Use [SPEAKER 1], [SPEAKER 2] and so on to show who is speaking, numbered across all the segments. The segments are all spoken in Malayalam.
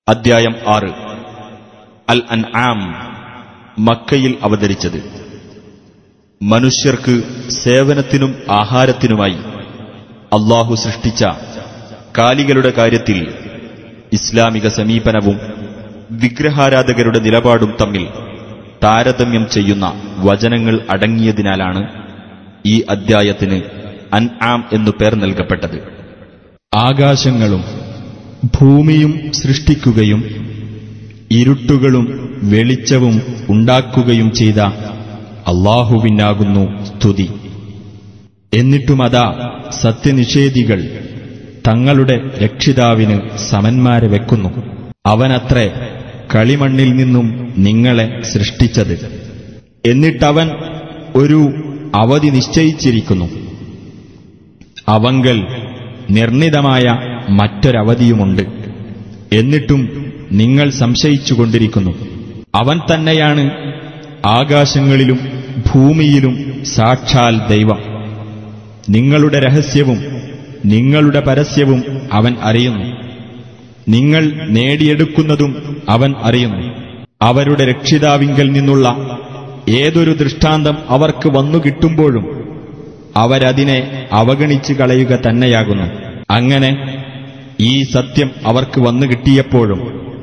[SPEAKER 1] അദ്ധ്യായം ആറ് അൽ അൻ ആം മക്കയിൽ അവതരിച്ചത് മനുഷ്യർക്ക് സേവനത്തിനും ആഹാരത്തിനുമായി അള്ളാഹു സൃഷ്ടിച്ച കാലികളുടെ കാര്യത്തിൽ ഇസ്ലാമിക സമീപനവും വിഗ്രഹാരാധകരുടെ നിലപാടും തമ്മിൽ താരതമ്യം ചെയ്യുന്ന വചനങ്ങൾ അടങ്ങിയതിനാലാണ് ഈ അദ്ധ്യായത്തിന് അൻ ആം എന്നു പേർ നൽകപ്പെട്ടത്
[SPEAKER 2] ആകാശങ്ങളും ഭൂമിയും സൃഷ്ടിക്കുകയും ഇരുട്ടുകളും വെളിച്ചവും ഉണ്ടാക്കുകയും ചെയ്ത അള്ളാഹുവിനാകുന്നു സ്തുതി എന്നിട്ടുമതാ സത്യനിഷേധികൾ തങ്ങളുടെ രക്ഷിതാവിന് സമന്മാരെ വെക്കുന്നു അവനത്രേ കളിമണ്ണിൽ നിന്നും നിങ്ങളെ സൃഷ്ടിച്ചത് എന്നിട്ടവൻ ഒരു അവധി നിശ്ചയിച്ചിരിക്കുന്നു അവങ്കൽ നിർണിതമായ മറ്റൊരവധിയുമുണ്ട് എന്നിട്ടും നിങ്ങൾ സംശയിച്ചുകൊണ്ടിരിക്കുന്നു അവൻ തന്നെയാണ് ആകാശങ്ങളിലും ഭൂമിയിലും സാക്ഷാൽ ദൈവം നിങ്ങളുടെ രഹസ്യവും നിങ്ങളുടെ പരസ്യവും അവൻ അറിയുന്നു നിങ്ങൾ നേടിയെടുക്കുന്നതും അവൻ അറിയുന്നു അവരുടെ രക്ഷിതാവിങ്കൽ നിന്നുള്ള ഏതൊരു ദൃഷ്ടാന്തം അവർക്ക് വന്നു കിട്ടുമ്പോഴും അവരതിനെ അവഗണിച്ചു കളയുക തന്നെയാകുന്നു അങ്ങനെ ഈ സത്യം അവർക്ക് വന്നു കിട്ടിയപ്പോഴും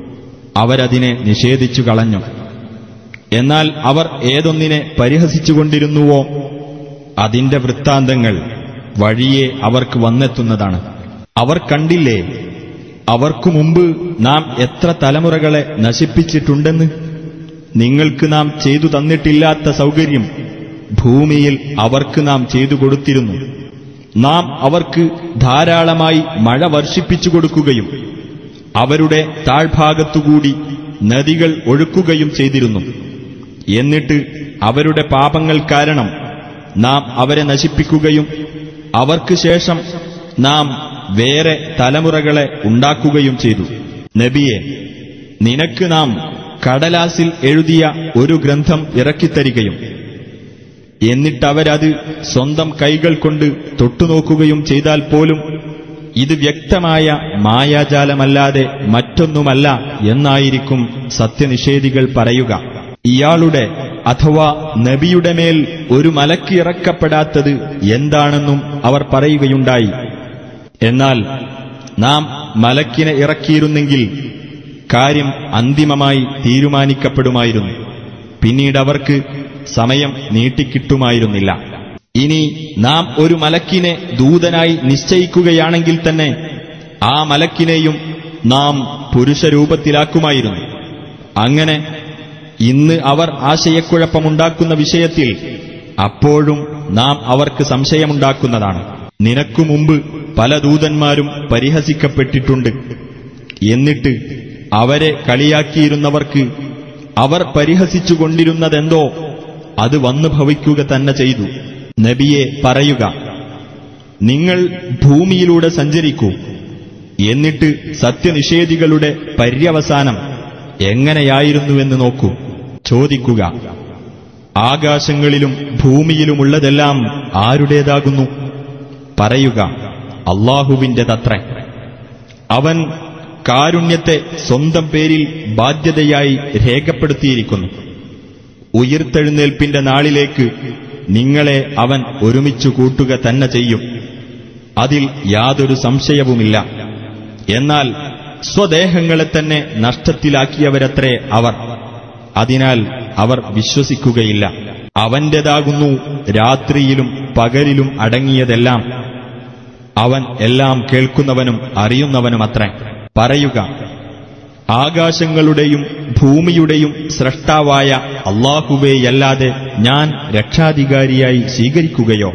[SPEAKER 2] അവരതിനെ നിഷേധിച്ചു കളഞ്ഞു എന്നാൽ അവർ ഏതൊന്നിനെ പരിഹസിച്ചുകൊണ്ടിരുന്നുവോ അതിന്റെ വൃത്താന്തങ്ങൾ വഴിയെ അവർക്ക് വന്നെത്തുന്നതാണ് അവർ കണ്ടില്ലേ അവർക്കു മുമ്പ് നാം എത്ര തലമുറകളെ നശിപ്പിച്ചിട്ടുണ്ടെന്ന് നിങ്ങൾക്ക് നാം ചെയ്തു തന്നിട്ടില്ലാത്ത സൗകര്യം ഭൂമിയിൽ അവർക്ക് നാം ചെയ്തു കൊടുത്തിരുന്നു നാം അവർക്ക് ധാരാളമായി മഴ വർഷിപ്പിച്ചു കൊടുക്കുകയും അവരുടെ താഴ്ഭാഗത്തുകൂടി നദികൾ ഒഴുക്കുകയും ചെയ്തിരുന്നു എന്നിട്ട് അവരുടെ പാപങ്ങൾ കാരണം നാം അവരെ നശിപ്പിക്കുകയും അവർക്ക് ശേഷം നാം വേറെ തലമുറകളെ ഉണ്ടാക്കുകയും ചെയ്തു നബിയെ നിനക്ക് നാം കടലാസിൽ എഴുതിയ ഒരു ഗ്രന്ഥം ഇറക്കിത്തരികയും എന്നിട്ടവരത് സ്വന്തം കൈകൾ കൊണ്ട് തൊട്ടുനോക്കുകയും ചെയ്താൽ പോലും ഇത് വ്യക്തമായ മായാജാലമല്ലാതെ മറ്റൊന്നുമല്ല എന്നായിരിക്കും സത്യനിഷേധികൾ പറയുക ഇയാളുടെ അഥവാ നബിയുടെ മേൽ ഒരു മലക്ക് ഇറക്കപ്പെടാത്തത് എന്താണെന്നും അവർ പറയുകയുണ്ടായി എന്നാൽ നാം മലക്കിനെ ഇറക്കിയിരുന്നെങ്കിൽ കാര്യം അന്തിമമായി തീരുമാനിക്കപ്പെടുമായിരുന്നു പിന്നീട് അവർക്ക് സമയം നീട്ടിക്കിട്ടുമായിരുന്നില്ല ഇനി നാം ഒരു മലക്കിനെ ദൂതനായി നിശ്ചയിക്കുകയാണെങ്കിൽ തന്നെ ആ മലക്കിനെയും നാം പുരുഷരൂപത്തിലാക്കുമായിരുന്നു അങ്ങനെ ഇന്ന് അവർ ആശയക്കുഴപ്പമുണ്ടാക്കുന്ന വിഷയത്തിൽ അപ്പോഴും നാം അവർക്ക് സംശയമുണ്ടാക്കുന്നതാണ് നിനക്കു മുമ്പ് പല ദൂതന്മാരും പരിഹസിക്കപ്പെട്ടിട്ടുണ്ട് എന്നിട്ട് അവരെ കളിയാക്കിയിരുന്നവർക്ക് അവർ പരിഹസിച്ചുകൊണ്ടിരുന്നതെന്തോ അത് വന്നു ഭവിക്കുക തന്നെ ചെയ്തു നബിയെ പറയുക നിങ്ങൾ ഭൂമിയിലൂടെ സഞ്ചരിക്കൂ എന്നിട്ട് സത്യനിഷേധികളുടെ പര്യവസാനം എങ്ങനെയായിരുന്നുവെന്ന് നോക്കൂ ചോദിക്കുക ആകാശങ്ങളിലും ഭൂമിയിലുമുള്ളതെല്ലാം ആരുടേതാകുന്നു പറയുക അള്ളാഹുവിന്റെ തത്രേ അവൻ കാരുണ്യത്തെ സ്വന്തം പേരിൽ ബാധ്യതയായി രേഖപ്പെടുത്തിയിരിക്കുന്നു ഉയിർത്തെഴുന്നേൽപ്പിന്റെ നാളിലേക്ക് നിങ്ങളെ അവൻ ഒരുമിച്ചു കൂട്ടുക തന്നെ ചെയ്യും അതിൽ യാതൊരു സംശയവുമില്ല എന്നാൽ സ്വദേഹങ്ങളെ തന്നെ നഷ്ടത്തിലാക്കിയവരത്രേ അവർ അതിനാൽ അവർ വിശ്വസിക്കുകയില്ല അവന്റേതാകുന്നു രാത്രിയിലും പകലിലും അടങ്ങിയതെല്ലാം അവൻ എല്ലാം കേൾക്കുന്നവനും അറിയുന്നവനുമത്രേ പറയുക ആകാശങ്ങളുടെയും ഭൂമിയുടെയും സ്രഷ്ടാവായ അള്ളാഹുവേയല്ലാതെ ഞാൻ രക്ഷാധികാരിയായി സ്വീകരിക്കുകയോ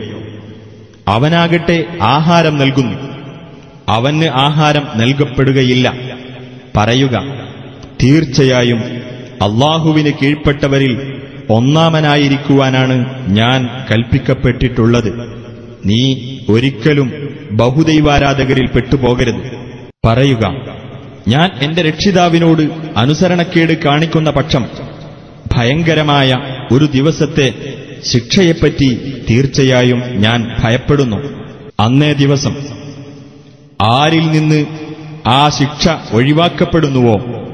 [SPEAKER 2] അവനാകട്ടെ ആഹാരം നൽകുന്നു അവന് ആഹാരം നൽകപ്പെടുകയില്ല പറയുക തീർച്ചയായും അള്ളാഹുവിന് കീഴ്പ്പെട്ടവരിൽ ഒന്നാമനായിരിക്കുവാനാണ് ഞാൻ കൽപ്പിക്കപ്പെട്ടിട്ടുള്ളത് നീ ഒരിക്കലും ബഹുദൈവാരാധകരിൽ പെട്ടുപോകരുത് പറയുക ഞാൻ എന്റെ രക്ഷിതാവിനോട് അനുസരണക്കേട് കാണിക്കുന്ന പക്ഷം ഭയങ്കരമായ ഒരു ദിവസത്തെ ശിക്ഷയെപ്പറ്റി തീർച്ചയായും ഞാൻ ഭയപ്പെടുന്നു അന്നേ ദിവസം ആരിൽ നിന്ന് ആ ശിക്ഷ ഒഴിവാക്കപ്പെടുന്നുവോ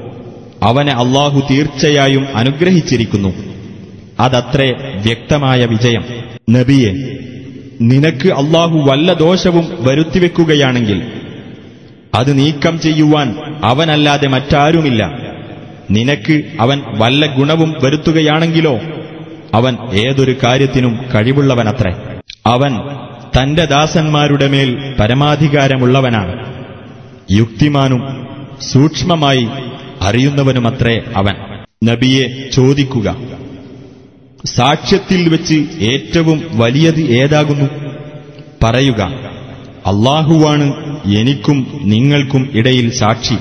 [SPEAKER 2] അവനെ അള്ളാഹു തീർച്ചയായും അനുഗ്രഹിച്ചിരിക്കുന്നു അതത്രേ വ്യക്തമായ വിജയം നബിയെ നിനക്ക് അള്ളാഹു വല്ല ദോഷവും വരുത്തിവെക്കുകയാണെങ്കിൽ അത് നീക്കം ചെയ്യുവാൻ അവനല്ലാതെ മറ്റാരുമില്ല നിനക്ക് അവൻ വല്ല ഗുണവും വരുത്തുകയാണെങ്കിലോ അവൻ ഏതൊരു കാര്യത്തിനും കഴിവുള്ളവനത്രേ അവൻ തന്റെ ദാസന്മാരുടെ മേൽ പരമാധികാരമുള്ളവനാണ് യുക്തിമാനും സൂക്ഷ്മമായി അറിയുന്നവനുമത്രേ അവൻ നബിയെ ചോദിക്കുക സാക്ഷ്യത്തിൽ വെച്ച് ഏറ്റവും വലിയത് ഏതാകുന്നു പറയുക അള്ളാഹുവാണ് എനിക്കും നിങ്ങൾക്കും ഇടയിൽ സാക്ഷി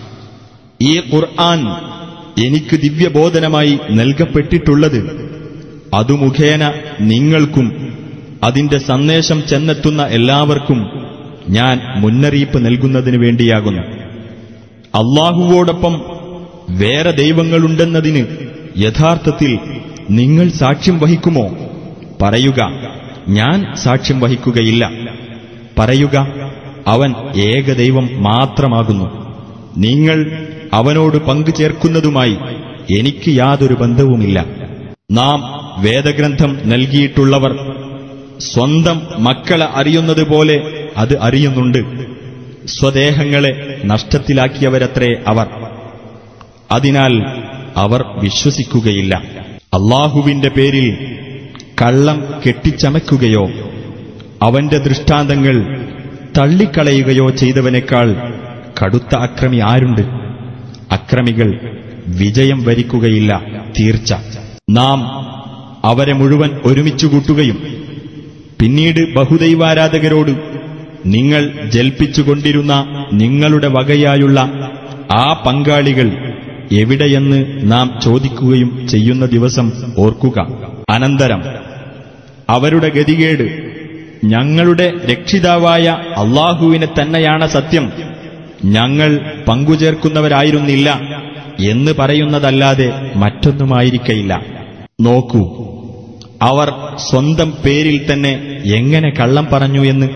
[SPEAKER 2] ഈ ഖുർആൻ എനിക്ക് ദിവ്യബോധനമായി നൽകപ്പെട്ടിട്ടുള്ളത് അതു മുഖേന നിങ്ങൾക്കും അതിന്റെ സന്ദേശം ചെന്നെത്തുന്ന എല്ലാവർക്കും ഞാൻ മുന്നറിയിപ്പ് നൽകുന്നതിനു വേണ്ടിയാകുന്നു അള്ളാഹുവോടൊപ്പം വേറെ ദൈവങ്ങളുണ്ടെന്നതിന് യഥാർത്ഥത്തിൽ നിങ്ങൾ സാക്ഷ്യം വഹിക്കുമോ പറയുക ഞാൻ സാക്ഷ്യം വഹിക്കുകയില്ല പറയുക അവൻ ഏകദൈവം മാത്രമാകുന്നു നിങ്ങൾ അവനോട് പങ്കു ചേർക്കുന്നതുമായി എനിക്ക് യാതൊരു ബന്ധവുമില്ല നാം വേദഗ്രന്ഥം നൽകിയിട്ടുള്ളവർ സ്വന്തം മക്കളെ അറിയുന്നത് പോലെ അത് അറിയുന്നുണ്ട് സ്വദേഹങ്ങളെ നഷ്ടത്തിലാക്കിയവരത്രേ അവർ അതിനാൽ അവർ വിശ്വസിക്കുകയില്ല അള്ളാഹുവിന്റെ പേരിൽ കള്ളം കെട്ടിച്ചമയ്ക്കുകയോ അവന്റെ ദൃഷ്ടാന്തങ്ങൾ തള്ളിക്കളയുകയോ ചെയ്തവനേക്കാൾ കടുത്ത അക്രമി ആരുണ്ട് അക്രമികൾ വിജയം വരിക്കുകയില്ല തീർച്ച നാം അവരെ മുഴുവൻ ഒരുമിച്ചു കൂട്ടുകയും പിന്നീട് ബഹുദൈവാരാധകരോട് നിങ്ങൾ ജൽപ്പിച്ചുകൊണ്ടിരുന്ന നിങ്ങളുടെ വകയായുള്ള ആ പങ്കാളികൾ എവിടെയെന്ന് നാം ചോദിക്കുകയും ചെയ്യുന്ന ദിവസം ഓർക്കുക അനന്തരം അവരുടെ ഗതികേട് ഞങ്ങളുടെ രക്ഷിതാവായ അള്ളാഹുവിനെ തന്നെയാണ് സത്യം ഞങ്ങൾ പങ്കുചേർക്കുന്നവരായിരുന്നില്ല എന്ന് പറയുന്നതല്ലാതെ മറ്റൊന്നുമായിരിക്കയില്ല നോക്കൂ അവർ സ്വന്തം പേരിൽ തന്നെ എങ്ങനെ കള്ളം പറഞ്ഞു എന്ന്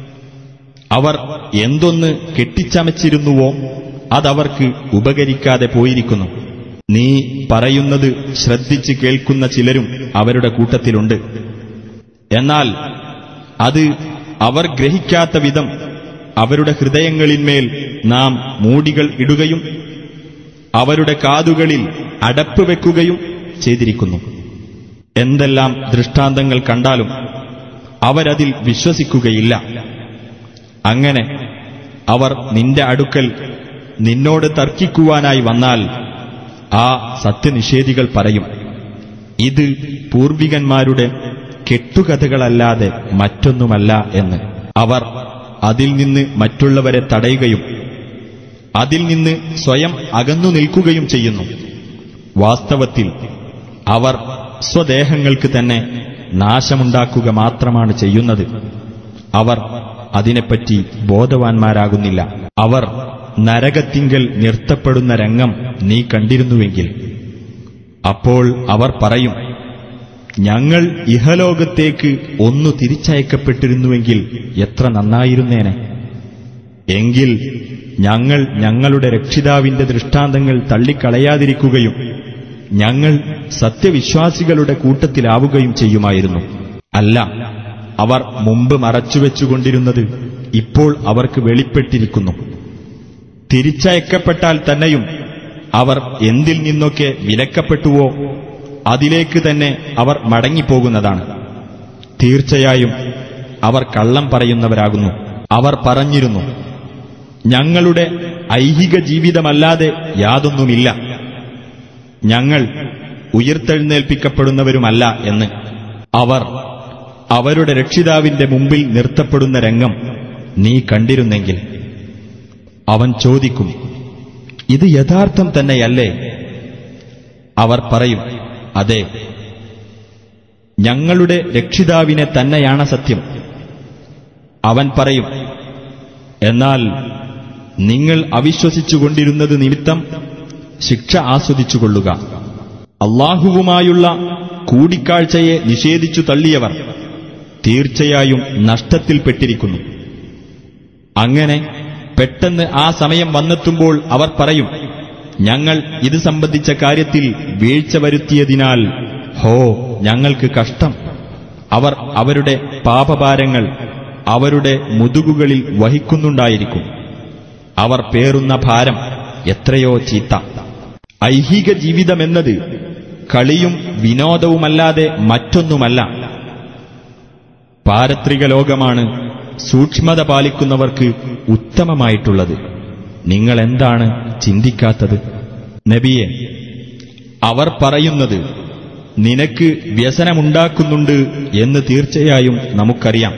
[SPEAKER 2] അവർ എന്തൊന്ന് കെട്ടിച്ചമച്ചിരുന്നുവോ അതവർക്ക് ഉപകരിക്കാതെ പോയിരിക്കുന്നു നീ പറയുന്നത് ശ്രദ്ധിച്ച് കേൾക്കുന്ന ചിലരും അവരുടെ കൂട്ടത്തിലുണ്ട് എന്നാൽ അത് അവർ ഗ്രഹിക്കാത്ത വിധം അവരുടെ ഹൃദയങ്ങളിന്മേൽ നാം മൂടികൾ ഇടുകയും അവരുടെ കാതുകളിൽ അടപ്പ് വെക്കുകയും ചെയ്തിരിക്കുന്നു എന്തെല്ലാം ദൃഷ്ടാന്തങ്ങൾ കണ്ടാലും അവരതിൽ വിശ്വസിക്കുകയില്ല അങ്ങനെ അവർ നിന്റെ അടുക്കൽ നിന്നോട് തർക്കിക്കുവാനായി വന്നാൽ ആ സത്യനിഷേധികൾ പറയും ഇത് പൂർവികന്മാരുടെ കെട്ടുകഥകളല്ലാതെ മറ്റൊന്നുമല്ല എന്ന് അവർ അതിൽ നിന്ന് മറ്റുള്ളവരെ തടയുകയും അതിൽ നിന്ന് സ്വയം അകന്നു നിൽക്കുകയും ചെയ്യുന്നു വാസ്തവത്തിൽ അവർ സ്വദേഹങ്ങൾക്ക് തന്നെ നാശമുണ്ടാക്കുക മാത്രമാണ് ചെയ്യുന്നത് അവർ അതിനെപ്പറ്റി ബോധവാന്മാരാകുന്നില്ല അവർ നരകത്തിങ്കൽ നിർത്തപ്പെടുന്ന രംഗം നീ കണ്ടിരുന്നുവെങ്കിൽ അപ്പോൾ അവർ പറയും ഞങ്ങൾ ഇഹലോകത്തേക്ക് ഒന്നു തിരിച്ചയക്കപ്പെട്ടിരുന്നുവെങ്കിൽ എത്ര നന്നായിരുന്നേനെ എങ്കിൽ ഞങ്ങൾ ഞങ്ങളുടെ രക്ഷിതാവിന്റെ ദൃഷ്ടാന്തങ്ങൾ തള്ളിക്കളയാതിരിക്കുകയും ഞങ്ങൾ സത്യവിശ്വാസികളുടെ കൂട്ടത്തിലാവുകയും ചെയ്യുമായിരുന്നു അല്ല അവർ മുമ്പ് മറച്ചുവെച്ചുകൊണ്ടിരുന്നത് ഇപ്പോൾ അവർക്ക് വെളിപ്പെട്ടിരിക്കുന്നു തിരിച്ചയക്കപ്പെട്ടാൽ തന്നെയും അവർ എന്തിൽ നിന്നൊക്കെ വിലക്കപ്പെട്ടുവോ അതിലേക്ക് തന്നെ അവർ മടങ്ങിപ്പോകുന്നതാണ് തീർച്ചയായും അവർ കള്ളം പറയുന്നവരാകുന്നു അവർ പറഞ്ഞിരുന്നു ഞങ്ങളുടെ ഐഹിക ജീവിതമല്ലാതെ യാതൊന്നുമില്ല ഞങ്ങൾ ഉയർത്തെഴുന്നേൽപ്പിക്കപ്പെടുന്നവരുമല്ല എന്ന് അവർ അവരുടെ രക്ഷിതാവിന്റെ മുമ്പിൽ നിർത്തപ്പെടുന്ന രംഗം നീ കണ്ടിരുന്നെങ്കിൽ അവൻ ചോദിക്കും ഇത് യഥാർത്ഥം തന്നെയല്ലേ അവർ പറയും അതെ ഞങ്ങളുടെ രക്ഷിതാവിനെ തന്നെയാണ് സത്യം അവൻ പറയും എന്നാൽ നിങ്ങൾ അവിശ്വസിച്ചുകൊണ്ടിരുന്നത് നിമിത്തം ശിക്ഷ ആസ്വദിച്ചുകൊള്ളുക അള്ളാഹുവുമായുള്ള കൂടിക്കാഴ്ചയെ നിഷേധിച്ചു തള്ളിയവർ തീർച്ചയായും നഷ്ടത്തിൽപ്പെട്ടിരിക്കുന്നു അങ്ങനെ പെട്ടെന്ന് ആ സമയം വന്നെത്തുമ്പോൾ അവർ പറയും ഞങ്ങൾ ഇത് സംബന്ധിച്ച കാര്യത്തിൽ വീഴ്ച വരുത്തിയതിനാൽ ഹോ ഞങ്ങൾക്ക് കഷ്ടം അവർ അവരുടെ പാപഭാരങ്ങൾ അവരുടെ മുതുകുകളിൽ വഹിക്കുന്നുണ്ടായിരിക്കും അവർ പേറുന്ന ഭാരം എത്രയോ ചീത്ത ഐഹിക ജീവിതമെന്നത് കളിയും വിനോദവുമല്ലാതെ മറ്റൊന്നുമല്ല പാരത്രിക ലോകമാണ് സൂക്ഷ്മത പാലിക്കുന്നവർക്ക് ഉത്തമമായിട്ടുള്ളത് നിങ്ങൾ എന്താണ് ചിന്തിക്കാത്തത് നബിയെ അവർ പറയുന്നത് നിനക്ക് വ്യസനമുണ്ടാക്കുന്നുണ്ട് എന്ന് തീർച്ചയായും നമുക്കറിയാം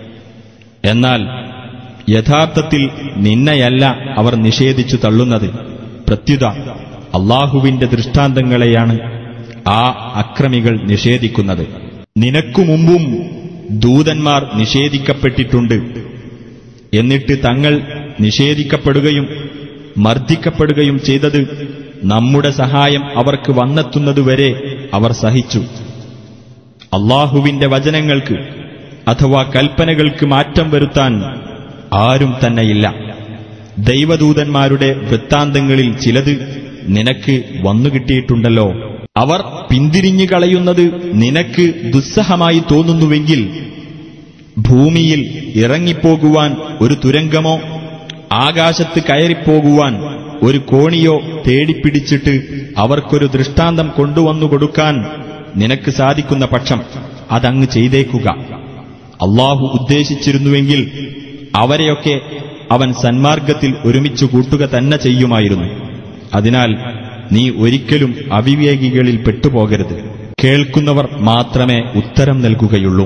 [SPEAKER 2] എന്നാൽ യഥാർത്ഥത്തിൽ നിന്നെയല്ല അവർ നിഷേധിച്ചു തള്ളുന്നത് പ്രത്യുത അള്ളാഹുവിന്റെ ദൃഷ്ടാന്തങ്ങളെയാണ് ആ അക്രമികൾ നിഷേധിക്കുന്നത് നിനക്കു മുമ്പും ദൂതന്മാർ നിഷേധിക്കപ്പെട്ടിട്ടുണ്ട് എന്നിട്ട് തങ്ങൾ നിഷേധിക്കപ്പെടുകയും മർദ്ദിക്കപ്പെടുകയും ചെയ്തത് നമ്മുടെ സഹായം അവർക്ക് വന്നെത്തുന്നതുവരെ അവർ സഹിച്ചു അള്ളാഹുവിന്റെ വചനങ്ങൾക്ക് അഥവാ കൽപ്പനകൾക്ക് മാറ്റം വരുത്താൻ ആരും തന്നെയില്ല ദൈവദൂതന്മാരുടെ വൃത്താന്തങ്ങളിൽ ചിലത് നിനക്ക് വന്നുകിട്ടിയിട്ടുണ്ടല്ലോ അവർ പിന്തിരിഞ്ഞു കളയുന്നത് നിനക്ക് ദുസ്സഹമായി തോന്നുന്നുവെങ്കിൽ ഭൂമിയിൽ ഇറങ്ങിപ്പോകുവാൻ ഒരു തുരങ്കമോ ആകാശത്ത് കയറിപ്പോകുവാൻ ഒരു കോണിയോ തേടിപ്പിടിച്ചിട്ട് അവർക്കൊരു ദൃഷ്ടാന്തം കൊണ്ടുവന്നു കൊടുക്കാൻ നിനക്ക് സാധിക്കുന്ന പക്ഷം അതങ്ങ് ചെയ്തേക്കുക അള്ളാഹു ഉദ്ദേശിച്ചിരുന്നുവെങ്കിൽ അവരെയൊക്കെ അവൻ സന്മാർഗത്തിൽ ഒരുമിച്ച് കൂട്ടുക തന്നെ ചെയ്യുമായിരുന്നു അതിനാൽ നീ ഒരിക്കലും അവിവേകികളിൽ പെട്ടുപോകരുത് കേൾക്കുന്നവർ മാത്രമേ ഉത്തരം നൽകുകയുള്ളൂ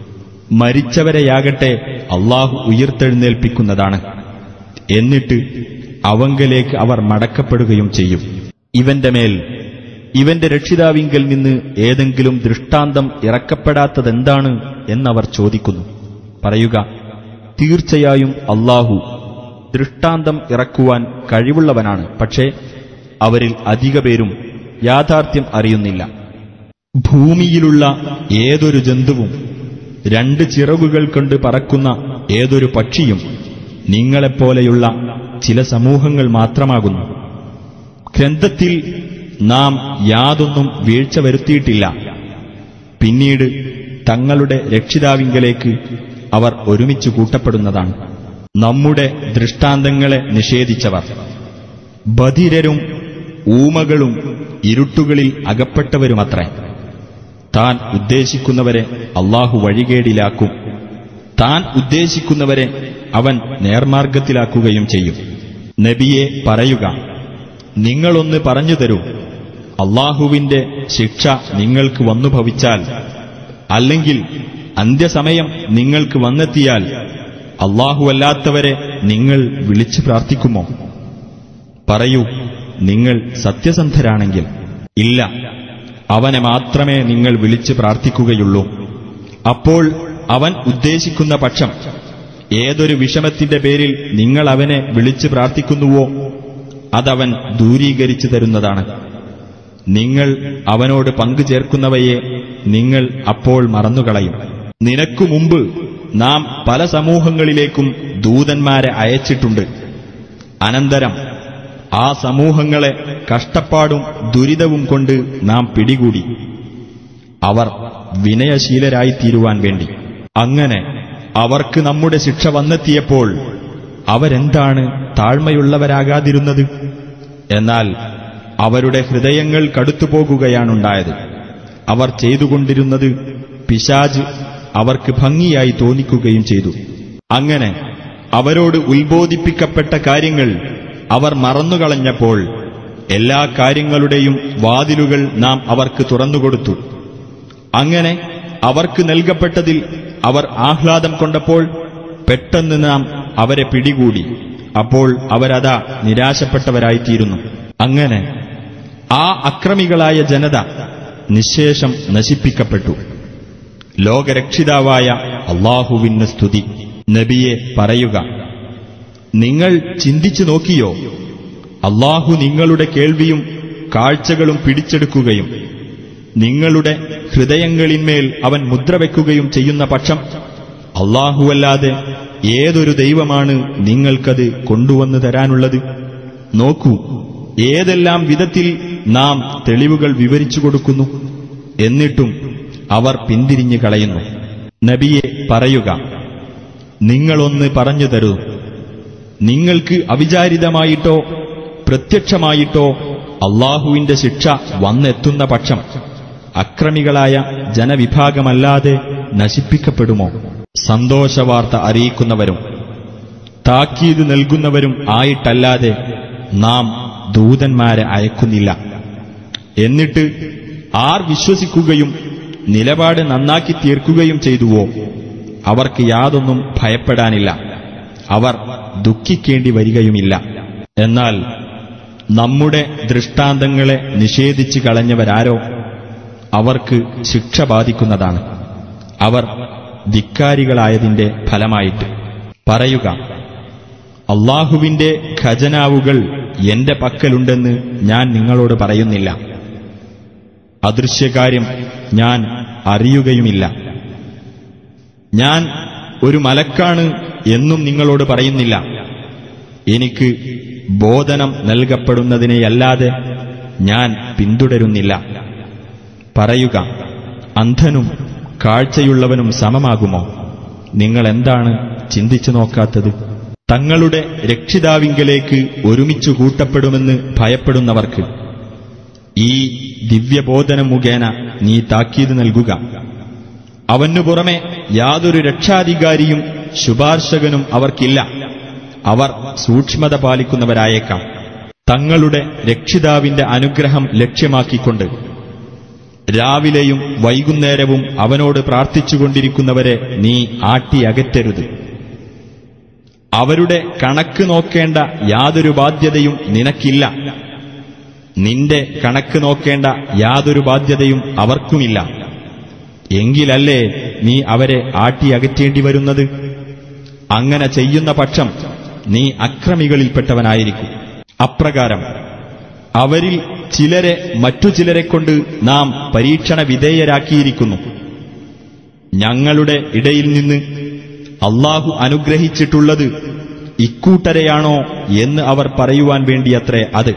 [SPEAKER 2] മരിച്ചവരെയാകട്ടെ അള്ളാഹു ഉയർത്തെഴുന്നേൽപ്പിക്കുന്നതാണ് എന്നിട്ട് അവങ്കലേക്ക് അവർ മടക്കപ്പെടുകയും ചെയ്യും ഇവന്റെ മേൽ ഇവന്റെ രക്ഷിതാവിങ്കൽ നിന്ന് ഏതെങ്കിലും ദൃഷ്ടാന്തം ഇറക്കപ്പെടാത്തതെന്താണ് എന്നവർ ചോദിക്കുന്നു പറയുക തീർച്ചയായും അള്ളാഹു ദൃഷ്ടാന്തം ഇറക്കുവാൻ കഴിവുള്ളവനാണ് പക്ഷേ അവരിൽ അധിക പേരും യാഥാർത്ഥ്യം അറിയുന്നില്ല ഭൂമിയിലുള്ള ഏതൊരു ജന്തുവും രണ്ട് ചിറകുകൾ കൊണ്ട് പറക്കുന്ന ഏതൊരു പക്ഷിയും നിങ്ങളെപ്പോലെയുള്ള ചില സമൂഹങ്ങൾ മാത്രമാകുന്നു ഗ്രന്ഥത്തിൽ നാം യാതൊന്നും വീഴ്ച വരുത്തിയിട്ടില്ല പിന്നീട് തങ്ങളുടെ രക്ഷിതാവിങ്കലേക്ക് അവർ ഒരുമിച്ച് കൂട്ടപ്പെടുന്നതാണ് നമ്മുടെ ദൃഷ്ടാന്തങ്ങളെ നിഷേധിച്ചവർ ബധിരരും ഊമകളും ഇരുട്ടുകളിൽ അകപ്പെട്ടവരുമത്രേ താൻ ഉദ്ദേശിക്കുന്നവരെ അള്ളാഹു വഴികേടിലാക്കും താൻ ഉദ്ദേശിക്കുന്നവരെ അവൻ നേർമാർഗത്തിലാക്കുകയും ചെയ്യും നബിയെ പറയുക നിങ്ങളൊന്ന് പറഞ്ഞു തരൂ അള്ളാഹുവിന്റെ ശിക്ഷ നിങ്ങൾക്ക് വന്നു ഭവിച്ചാൽ അല്ലെങ്കിൽ അന്ത്യസമയം നിങ്ങൾക്ക് വന്നെത്തിയാൽ അള്ളാഹുവല്ലാത്തവരെ നിങ്ങൾ വിളിച്ചു പ്രാർത്ഥിക്കുമോ പറയൂ നിങ്ങൾ സത്യസന്ധരാണെങ്കിൽ ഇല്ല അവനെ മാത്രമേ നിങ്ങൾ വിളിച്ച് പ്രാർത്ഥിക്കുകയുള്ളൂ അപ്പോൾ അവൻ ഉദ്ദേശിക്കുന്ന പക്ഷം ഏതൊരു വിഷമത്തിന്റെ പേരിൽ നിങ്ങൾ അവനെ വിളിച്ച് പ്രാർത്ഥിക്കുന്നുവോ അതവൻ ദൂരീകരിച്ചു തരുന്നതാണ് നിങ്ങൾ അവനോട് പങ്കു ചേർക്കുന്നവയെ നിങ്ങൾ അപ്പോൾ മറന്നുകളയും നിനക്കു മുമ്പ് നാം പല സമൂഹങ്ങളിലേക്കും ദൂതന്മാരെ അയച്ചിട്ടുണ്ട് അനന്തരം ആ സമൂഹങ്ങളെ കഷ്ടപ്പാടും ദുരിതവും കൊണ്ട് നാം പിടികൂടി അവർ വിനയശീലരായിത്തീരുവാൻ വേണ്ടി അങ്ങനെ അവർക്ക് നമ്മുടെ ശിക്ഷ വന്നെത്തിയപ്പോൾ അവരെന്താണ് താഴ്മയുള്ളവരാകാതിരുന്നത് എന്നാൽ അവരുടെ ഹൃദയങ്ങൾ കടുത്തുപോകുകയാണുണ്ടായത് അവർ ചെയ്തുകൊണ്ടിരുന്നത് പിശാജ് അവർക്ക് ഭംഗിയായി തോന്നിക്കുകയും ചെയ്തു അങ്ങനെ അവരോട് ഉത്ബോധിപ്പിക്കപ്പെട്ട കാര്യങ്ങൾ അവർ മറന്നുകളഞ്ഞപ്പോൾ എല്ലാ കാര്യങ്ങളുടെയും വാതിലുകൾ നാം അവർക്ക് തുറന്നുകൊടുത്തു അങ്ങനെ അവർക്ക് നൽകപ്പെട്ടതിൽ അവർ ആഹ്ലാദം കൊണ്ടപ്പോൾ പെട്ടെന്ന് നാം അവരെ പിടികൂടി അപ്പോൾ അവരതാ നിരാശപ്പെട്ടവരായിത്തീരുന്നു അങ്ങനെ ആ അക്രമികളായ ജനത നിശേഷം നശിപ്പിക്കപ്പെട്ടു ലോകരക്ഷിതാവായ അള്ളാഹുവിന് സ്തുതി നബിയെ പറയുക നിങ്ങൾ ചിന്തിച്ചു നോക്കിയോ അള്ളാഹു നിങ്ങളുടെ കേൾവിയും കാഴ്ചകളും പിടിച്ചെടുക്കുകയും നിങ്ങളുടെ ഹൃദയങ്ങളിന്മേൽ അവൻ മുദ്രവെക്കുകയും ചെയ്യുന്ന പക്ഷം അള്ളാഹുവല്ലാതെ ഏതൊരു ദൈവമാണ് നിങ്ങൾക്കത് കൊണ്ടുവന്നു തരാനുള്ളത് നോക്കൂ ഏതെല്ലാം വിധത്തിൽ നാം തെളിവുകൾ വിവരിച്ചു കൊടുക്കുന്നു എന്നിട്ടും അവർ പിന്തിരിഞ്ഞു കളയുന്നു നബിയെ പറയുക നിങ്ങളൊന്ന് പറഞ്ഞു തരൂ നിങ്ങൾക്ക് അവിചാരിതമായിട്ടോ പ്രത്യക്ഷമായിട്ടോ അള്ളാഹുവിന്റെ ശിക്ഷ വന്നെത്തുന്ന പക്ഷം അക്രമികളായ ജനവിഭാഗമല്ലാതെ നശിപ്പിക്കപ്പെടുമോ സന്തോഷവാർത്ത അറിയിക്കുന്നവരും താക്കീത് നൽകുന്നവരും ആയിട്ടല്ലാതെ നാം ദൂതന്മാരെ അയക്കുന്നില്ല എന്നിട്ട് ആർ വിശ്വസിക്കുകയും നിലപാട് നന്നാക്കി തീർക്കുകയും ചെയ്തുവോ അവർക്ക് യാതൊന്നും ഭയപ്പെടാനില്ല അവർ ദുഃഖിക്കേണ്ടി വരികയുമില്ല എന്നാൽ നമ്മുടെ ദൃഷ്ടാന്തങ്ങളെ നിഷേധിച്ചു കളഞ്ഞവരാരോ അവർക്ക് ശിക്ഷ ബാധിക്കുന്നതാണ് അവർ ധിക്കാരികളായതിന്റെ ഫലമായിട്ട് പറയുക അള്ളാഹുവിന്റെ ഖജനാവുകൾ എന്റെ പക്കലുണ്ടെന്ന് ഞാൻ നിങ്ങളോട് പറയുന്നില്ല അദൃശ്യകാര്യം ഞാൻ അറിയുകയുമില്ല ഞാൻ ഒരു മലക്കാണ് എന്നും നിങ്ങളോട് പറയുന്നില്ല എനിക്ക് ബോധനം നൽകപ്പെടുന്നതിനെയല്ലാതെ ഞാൻ പിന്തുടരുന്നില്ല പറയുക അന്ധനും കാഴ്ചയുള്ളവനും സമമാകുമോ നിങ്ങൾ എന്താണ് ചിന്തിച്ചു നോക്കാത്തത് തങ്ങളുടെ രക്ഷിതാവിങ്കലേക്ക് ഒരുമിച്ചു കൂട്ടപ്പെടുമെന്ന് ഭയപ്പെടുന്നവർക്ക് ഈ ദിവ്യബോധനം മുഖേന നീ താക്കീത് നൽകുക അവനു പുറമെ യാതൊരു രക്ഷാധികാരിയും ശുപാർശകനും അവർക്കില്ല അവർ സൂക്ഷ്മത പാലിക്കുന്നവരായേക്കാം തങ്ങളുടെ രക്ഷിതാവിന്റെ അനുഗ്രഹം ലക്ഷ്യമാക്കിക്കൊണ്ട് രാവിലെയും വൈകുന്നേരവും അവനോട് പ്രാർത്ഥിച്ചുകൊണ്ടിരിക്കുന്നവരെ നീ ആട്ടിയകറ്റരുത് അവരുടെ കണക്ക് നോക്കേണ്ട യാതൊരു ബാധ്യതയും നിനക്കില്ല നിന്റെ കണക്ക് നോക്കേണ്ട യാതൊരു ബാധ്യതയും അവർക്കുമില്ല എങ്കിലല്ലേ നീ അവരെ ആട്ടിയകറ്റേണ്ടി വരുന്നത് അങ്ങനെ ചെയ്യുന്ന പക്ഷം നീ അക്രമികളിൽപ്പെട്ടവനായിരിക്കും അപ്രകാരം അവരിൽ ചിലരെ മറ്റു ചിലരെ കൊണ്ട് നാം പരീക്ഷണ വിധേയരാക്കിയിരിക്കുന്നു ഞങ്ങളുടെ ഇടയിൽ നിന്ന് അള്ളാഹു അനുഗ്രഹിച്ചിട്ടുള്ളത് ഇക്കൂട്ടരെയാണോ എന്ന് അവർ പറയുവാൻ വേണ്ടിയത്രേ അത്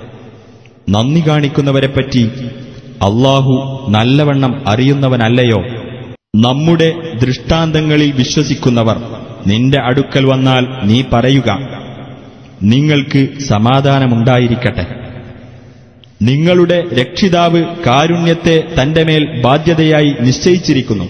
[SPEAKER 2] നന്ദി കാണിക്കുന്നവരെപ്പറ്റി അള്ളാഹു നല്ലവണ്ണം അറിയുന്നവനല്ലയോ നമ്മുടെ ദൃഷ്ടാന്തങ്ങളിൽ വിശ്വസിക്കുന്നവർ നിന്റെ അടുക്കൽ വന്നാൽ നീ പറയുക നിങ്ങൾക്ക് സമാധാനമുണ്ടായിരിക്കട്ടെ നിങ്ങളുടെ രക്ഷിതാവ് കാരുണ്യത്തെ തന്റെ മേൽ ബാധ്യതയായി നിശ്ചയിച്ചിരിക്കുന്നു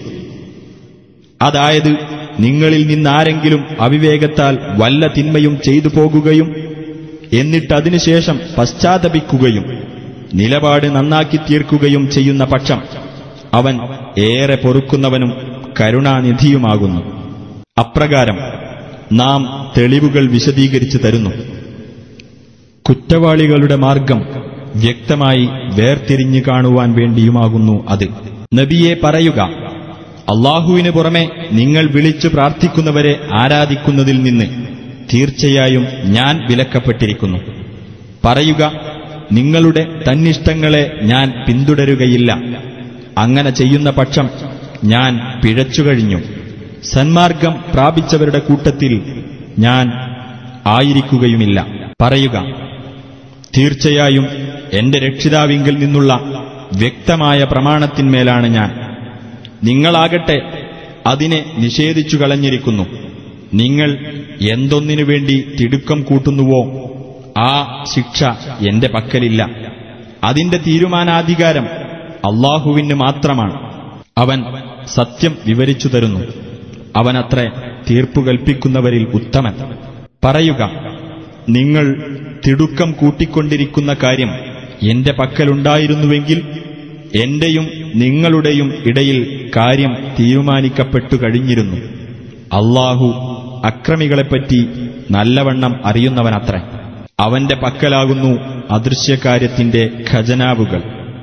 [SPEAKER 2] അതായത് നിങ്ങളിൽ നിന്നാരെങ്കിലും അവിവേകത്താൽ വല്ല തിന്മയും ചെയ്തു പോകുകയും എന്നിട്ടതിനുശേഷം പശ്ചാത്തപിക്കുകയും നിലപാട് നന്നാക്കി തീർക്കുകയും ചെയ്യുന്ന പക്ഷം അവൻ ഏറെ പൊറുക്കുന്നവനും കരുണാനിധിയുമാകുന്നു അപ്രകാരം നാം തെളിവുകൾ വിശദീകരിച്ചു തരുന്നു കുറ്റവാളികളുടെ മാർഗം വ്യക്തമായി വേർതിരിഞ്ഞു കാണുവാൻ വേണ്ടിയുമാകുന്നു അത് നബിയെ പറയുക അള്ളാഹുവിന് പുറമെ നിങ്ങൾ വിളിച്ചു പ്രാർത്ഥിക്കുന്നവരെ ആരാധിക്കുന്നതിൽ നിന്ന് തീർച്ചയായും ഞാൻ വിലക്കപ്പെട്ടിരിക്കുന്നു പറയുക നിങ്ങളുടെ തന്നിഷ്ടങ്ങളെ ഞാൻ പിന്തുടരുകയില്ല അങ്ങനെ ചെയ്യുന്ന പക്ഷം ഞാൻ പിഴച്ചുകഴിഞ്ഞു സന്മാർഗം പ്രാപിച്ചവരുടെ കൂട്ടത്തിൽ ഞാൻ ആയിരിക്കുകയുമില്ല പറയുക തീർച്ചയായും എന്റെ രക്ഷിതാവിങ്കിൽ നിന്നുള്ള വ്യക്തമായ പ്രമാണത്തിന്മേലാണ് ഞാൻ നിങ്ങളാകട്ടെ അതിനെ നിഷേധിച്ചു കളഞ്ഞിരിക്കുന്നു നിങ്ങൾ എന്തൊന്നിനു വേണ്ടി തിടുക്കം കൂട്ടുന്നുവോ ആ ശിക്ഷ എന്റെ പക്കലില്ല അതിന്റെ തീരുമാനാധികാരം അള്ളാഹുവിന് മാത്രമാണ് അവൻ സത്യം വിവരിച്ചു തരുന്നു അവനത്രേ തീർപ്പു കൽപ്പിക്കുന്നവരിൽ ഉത്തമൻ പറയുക നിങ്ങൾ തിടുക്കം കൂട്ടിക്കൊണ്ടിരിക്കുന്ന കാര്യം എന്റെ പക്കലുണ്ടായിരുന്നുവെങ്കിൽ എന്റെയും നിങ്ങളുടെയും ഇടയിൽ കാര്യം തീരുമാനിക്കപ്പെട്ടു കഴിഞ്ഞിരുന്നു അള്ളാഹു അക്രമികളെപ്പറ്റി നല്ലവണ്ണം അറിയുന്നവനത്രേ അവന്റെ പക്കലാകുന്നു അദൃശ്യകാര്യത്തിന്റെ ഖജനാവുകൾ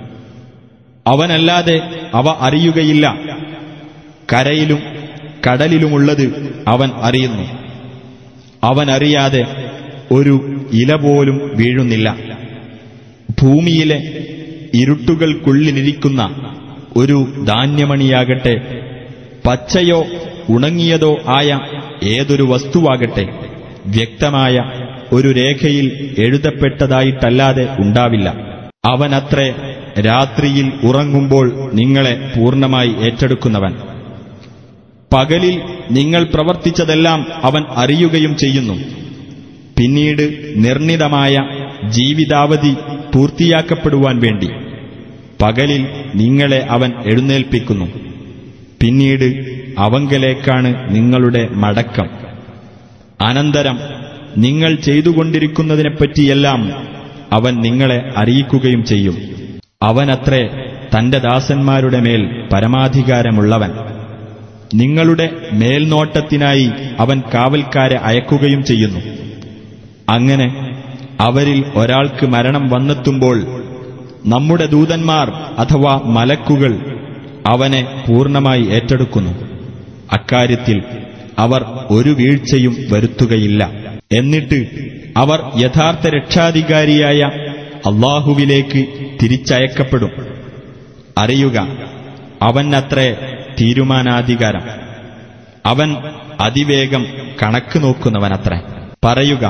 [SPEAKER 2] അവനല്ലാതെ അവ അറിയുകയില്ല കരയിലും കടലിലുമുള്ളത് അവൻ അറിയുന്നു അവനറിയാതെ ഒരു ഇല പോലും വീഴുന്നില്ല ഭൂമിയിലെ ഇരുട്ടുകൾക്കുള്ളിലിരിക്കുന്ന ഒരു ധാന്യമണിയാകട്ടെ പച്ചയോ ഉണങ്ങിയതോ ആയ ഏതൊരു വസ്തുവാകട്ടെ വ്യക്തമായ ഒരു രേഖയിൽ എഴുതപ്പെട്ടതായിട്ടല്ലാതെ ഉണ്ടാവില്ല അവനത്രേ രാത്രിയിൽ ഉറങ്ങുമ്പോൾ നിങ്ങളെ പൂർണ്ണമായി ഏറ്റെടുക്കുന്നവൻ പകലിൽ നിങ്ങൾ പ്രവർത്തിച്ചതെല്ലാം അവൻ അറിയുകയും ചെയ്യുന്നു പിന്നീട് നിർണിതമായ ജീവിതാവധി പൂർത്തിയാക്കപ്പെടുവാൻ വേണ്ടി പകലിൽ നിങ്ങളെ അവൻ എഴുന്നേൽപ്പിക്കുന്നു പിന്നീട് അവങ്കലേക്കാണ് നിങ്ങളുടെ മടക്കം അനന്തരം നിങ്ങൾ ചെയ്തുകൊണ്ടിരിക്കുന്നതിനെപ്പറ്റിയെല്ലാം അവൻ നിങ്ങളെ അറിയിക്കുകയും ചെയ്യും അവനത്രേ തന്റെ ദാസന്മാരുടെ മേൽ പരമാധികാരമുള്ളവൻ നിങ്ങളുടെ മേൽനോട്ടത്തിനായി അവൻ കാവൽക്കാരെ അയക്കുകയും ചെയ്യുന്നു അങ്ങനെ അവരിൽ ഒരാൾക്ക് മരണം വന്നെത്തുമ്പോൾ നമ്മുടെ ദൂതന്മാർ അഥവാ മലക്കുകൾ അവനെ പൂർണ്ണമായി ഏറ്റെടുക്കുന്നു അക്കാര്യത്തിൽ അവർ ഒരു വീഴ്ചയും വരുത്തുകയില്ല എന്നിട്ട് അവർ യഥാർത്ഥ രക്ഷാധികാരിയായ അള്ളാഹുവിലേക്ക് തിരിച്ചയക്കപ്പെടും അറിയുക അവനത്രേ തീരുമാനാധികാരം അവൻ അതിവേഗം കണക്ക് നോക്കുന്നവനത്രേ പറയുക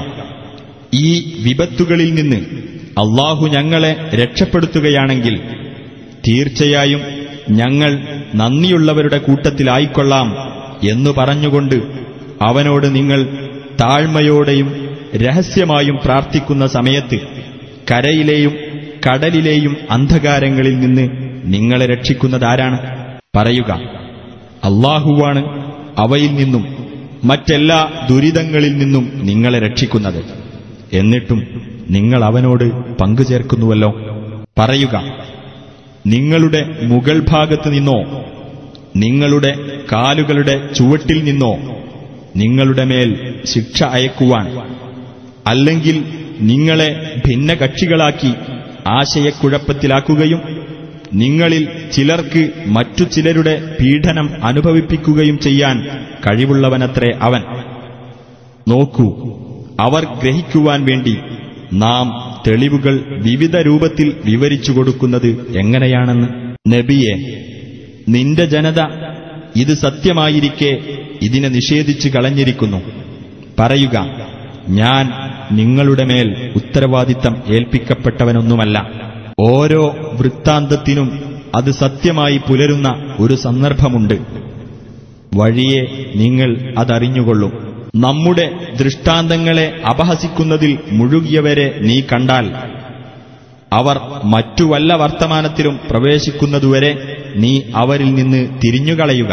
[SPEAKER 2] ഈ വിപത്തുകളിൽ നിന്ന് അള്ളാഹു ഞങ്ങളെ രക്ഷപ്പെടുത്തുകയാണെങ്കിൽ തീർച്ചയായും ഞങ്ങൾ നന്ദിയുള്ളവരുടെ കൂട്ടത്തിലായിക്കൊള്ളാം എന്നു പറഞ്ഞുകൊണ്ട് അവനോട് നിങ്ങൾ താഴ്മയോടെയും രഹസ്യമായും പ്രാർത്ഥിക്കുന്ന സമയത്ത് കരയിലെയും കടലിലെയും അന്ധകാരങ്ങളിൽ നിന്ന് നിങ്ങളെ രക്ഷിക്കുന്നതാരാണ് പറയുക അള്ളാഹുവാണ് അവയിൽ നിന്നും മറ്റെല്ലാ ദുരിതങ്ങളിൽ നിന്നും നിങ്ങളെ രക്ഷിക്കുന്നത് എന്നിട്ടും നിങ്ങൾ അവനോട് പങ്കുചേർക്കുന്നുവല്ലോ പറയുക നിങ്ങളുടെ മുകൾ ഭാഗത്ത് നിന്നോ നിങ്ങളുടെ കാലുകളുടെ ചുവട്ടിൽ നിന്നോ നിങ്ങളുടെ മേൽ ശിക്ഷ അയക്കുവാൻ അല്ലെങ്കിൽ നിങ്ങളെ ഭിന്നകക്ഷികളാക്കി ആശയക്കുഴപ്പത്തിലാക്കുകയും നിങ്ങളിൽ ചിലർക്ക് മറ്റു ചിലരുടെ പീഡനം അനുഭവിപ്പിക്കുകയും ചെയ്യാൻ കഴിവുള്ളവനത്രേ അവൻ നോക്കൂ അവർ ഗ്രഹിക്കുവാൻ വേണ്ടി നാം തെളിവുകൾ വിവിധ രൂപത്തിൽ വിവരിച്ചു കൊടുക്കുന്നത് എങ്ങനെയാണെന്ന് നബിയെ നിന്റെ ജനത ഇത് സത്യമായിരിക്കെ ഇതിനെ നിഷേധിച്ച് കളഞ്ഞിരിക്കുന്നു പറയുക ഞാൻ നിങ്ങളുടെ മേൽ ഉത്തരവാദിത്തം ഏൽപ്പിക്കപ്പെട്ടവനൊന്നുമല്ല ഓരോ വൃത്താന്തത്തിനും അത് സത്യമായി പുലരുന്ന ഒരു സന്ദർഭമുണ്ട് വഴിയെ നിങ്ങൾ അതറിഞ്ഞുകൊള്ളും നമ്മുടെ ദൃഷ്ടാന്തങ്ങളെ അപഹസിക്കുന്നതിൽ മുഴുകിയവരെ നീ കണ്ടാൽ അവർ മറ്റു വല്ല വർത്തമാനത്തിലും പ്രവേശിക്കുന്നതുവരെ നീ അവരിൽ നിന്ന് തിരിഞ്ഞുകളയുക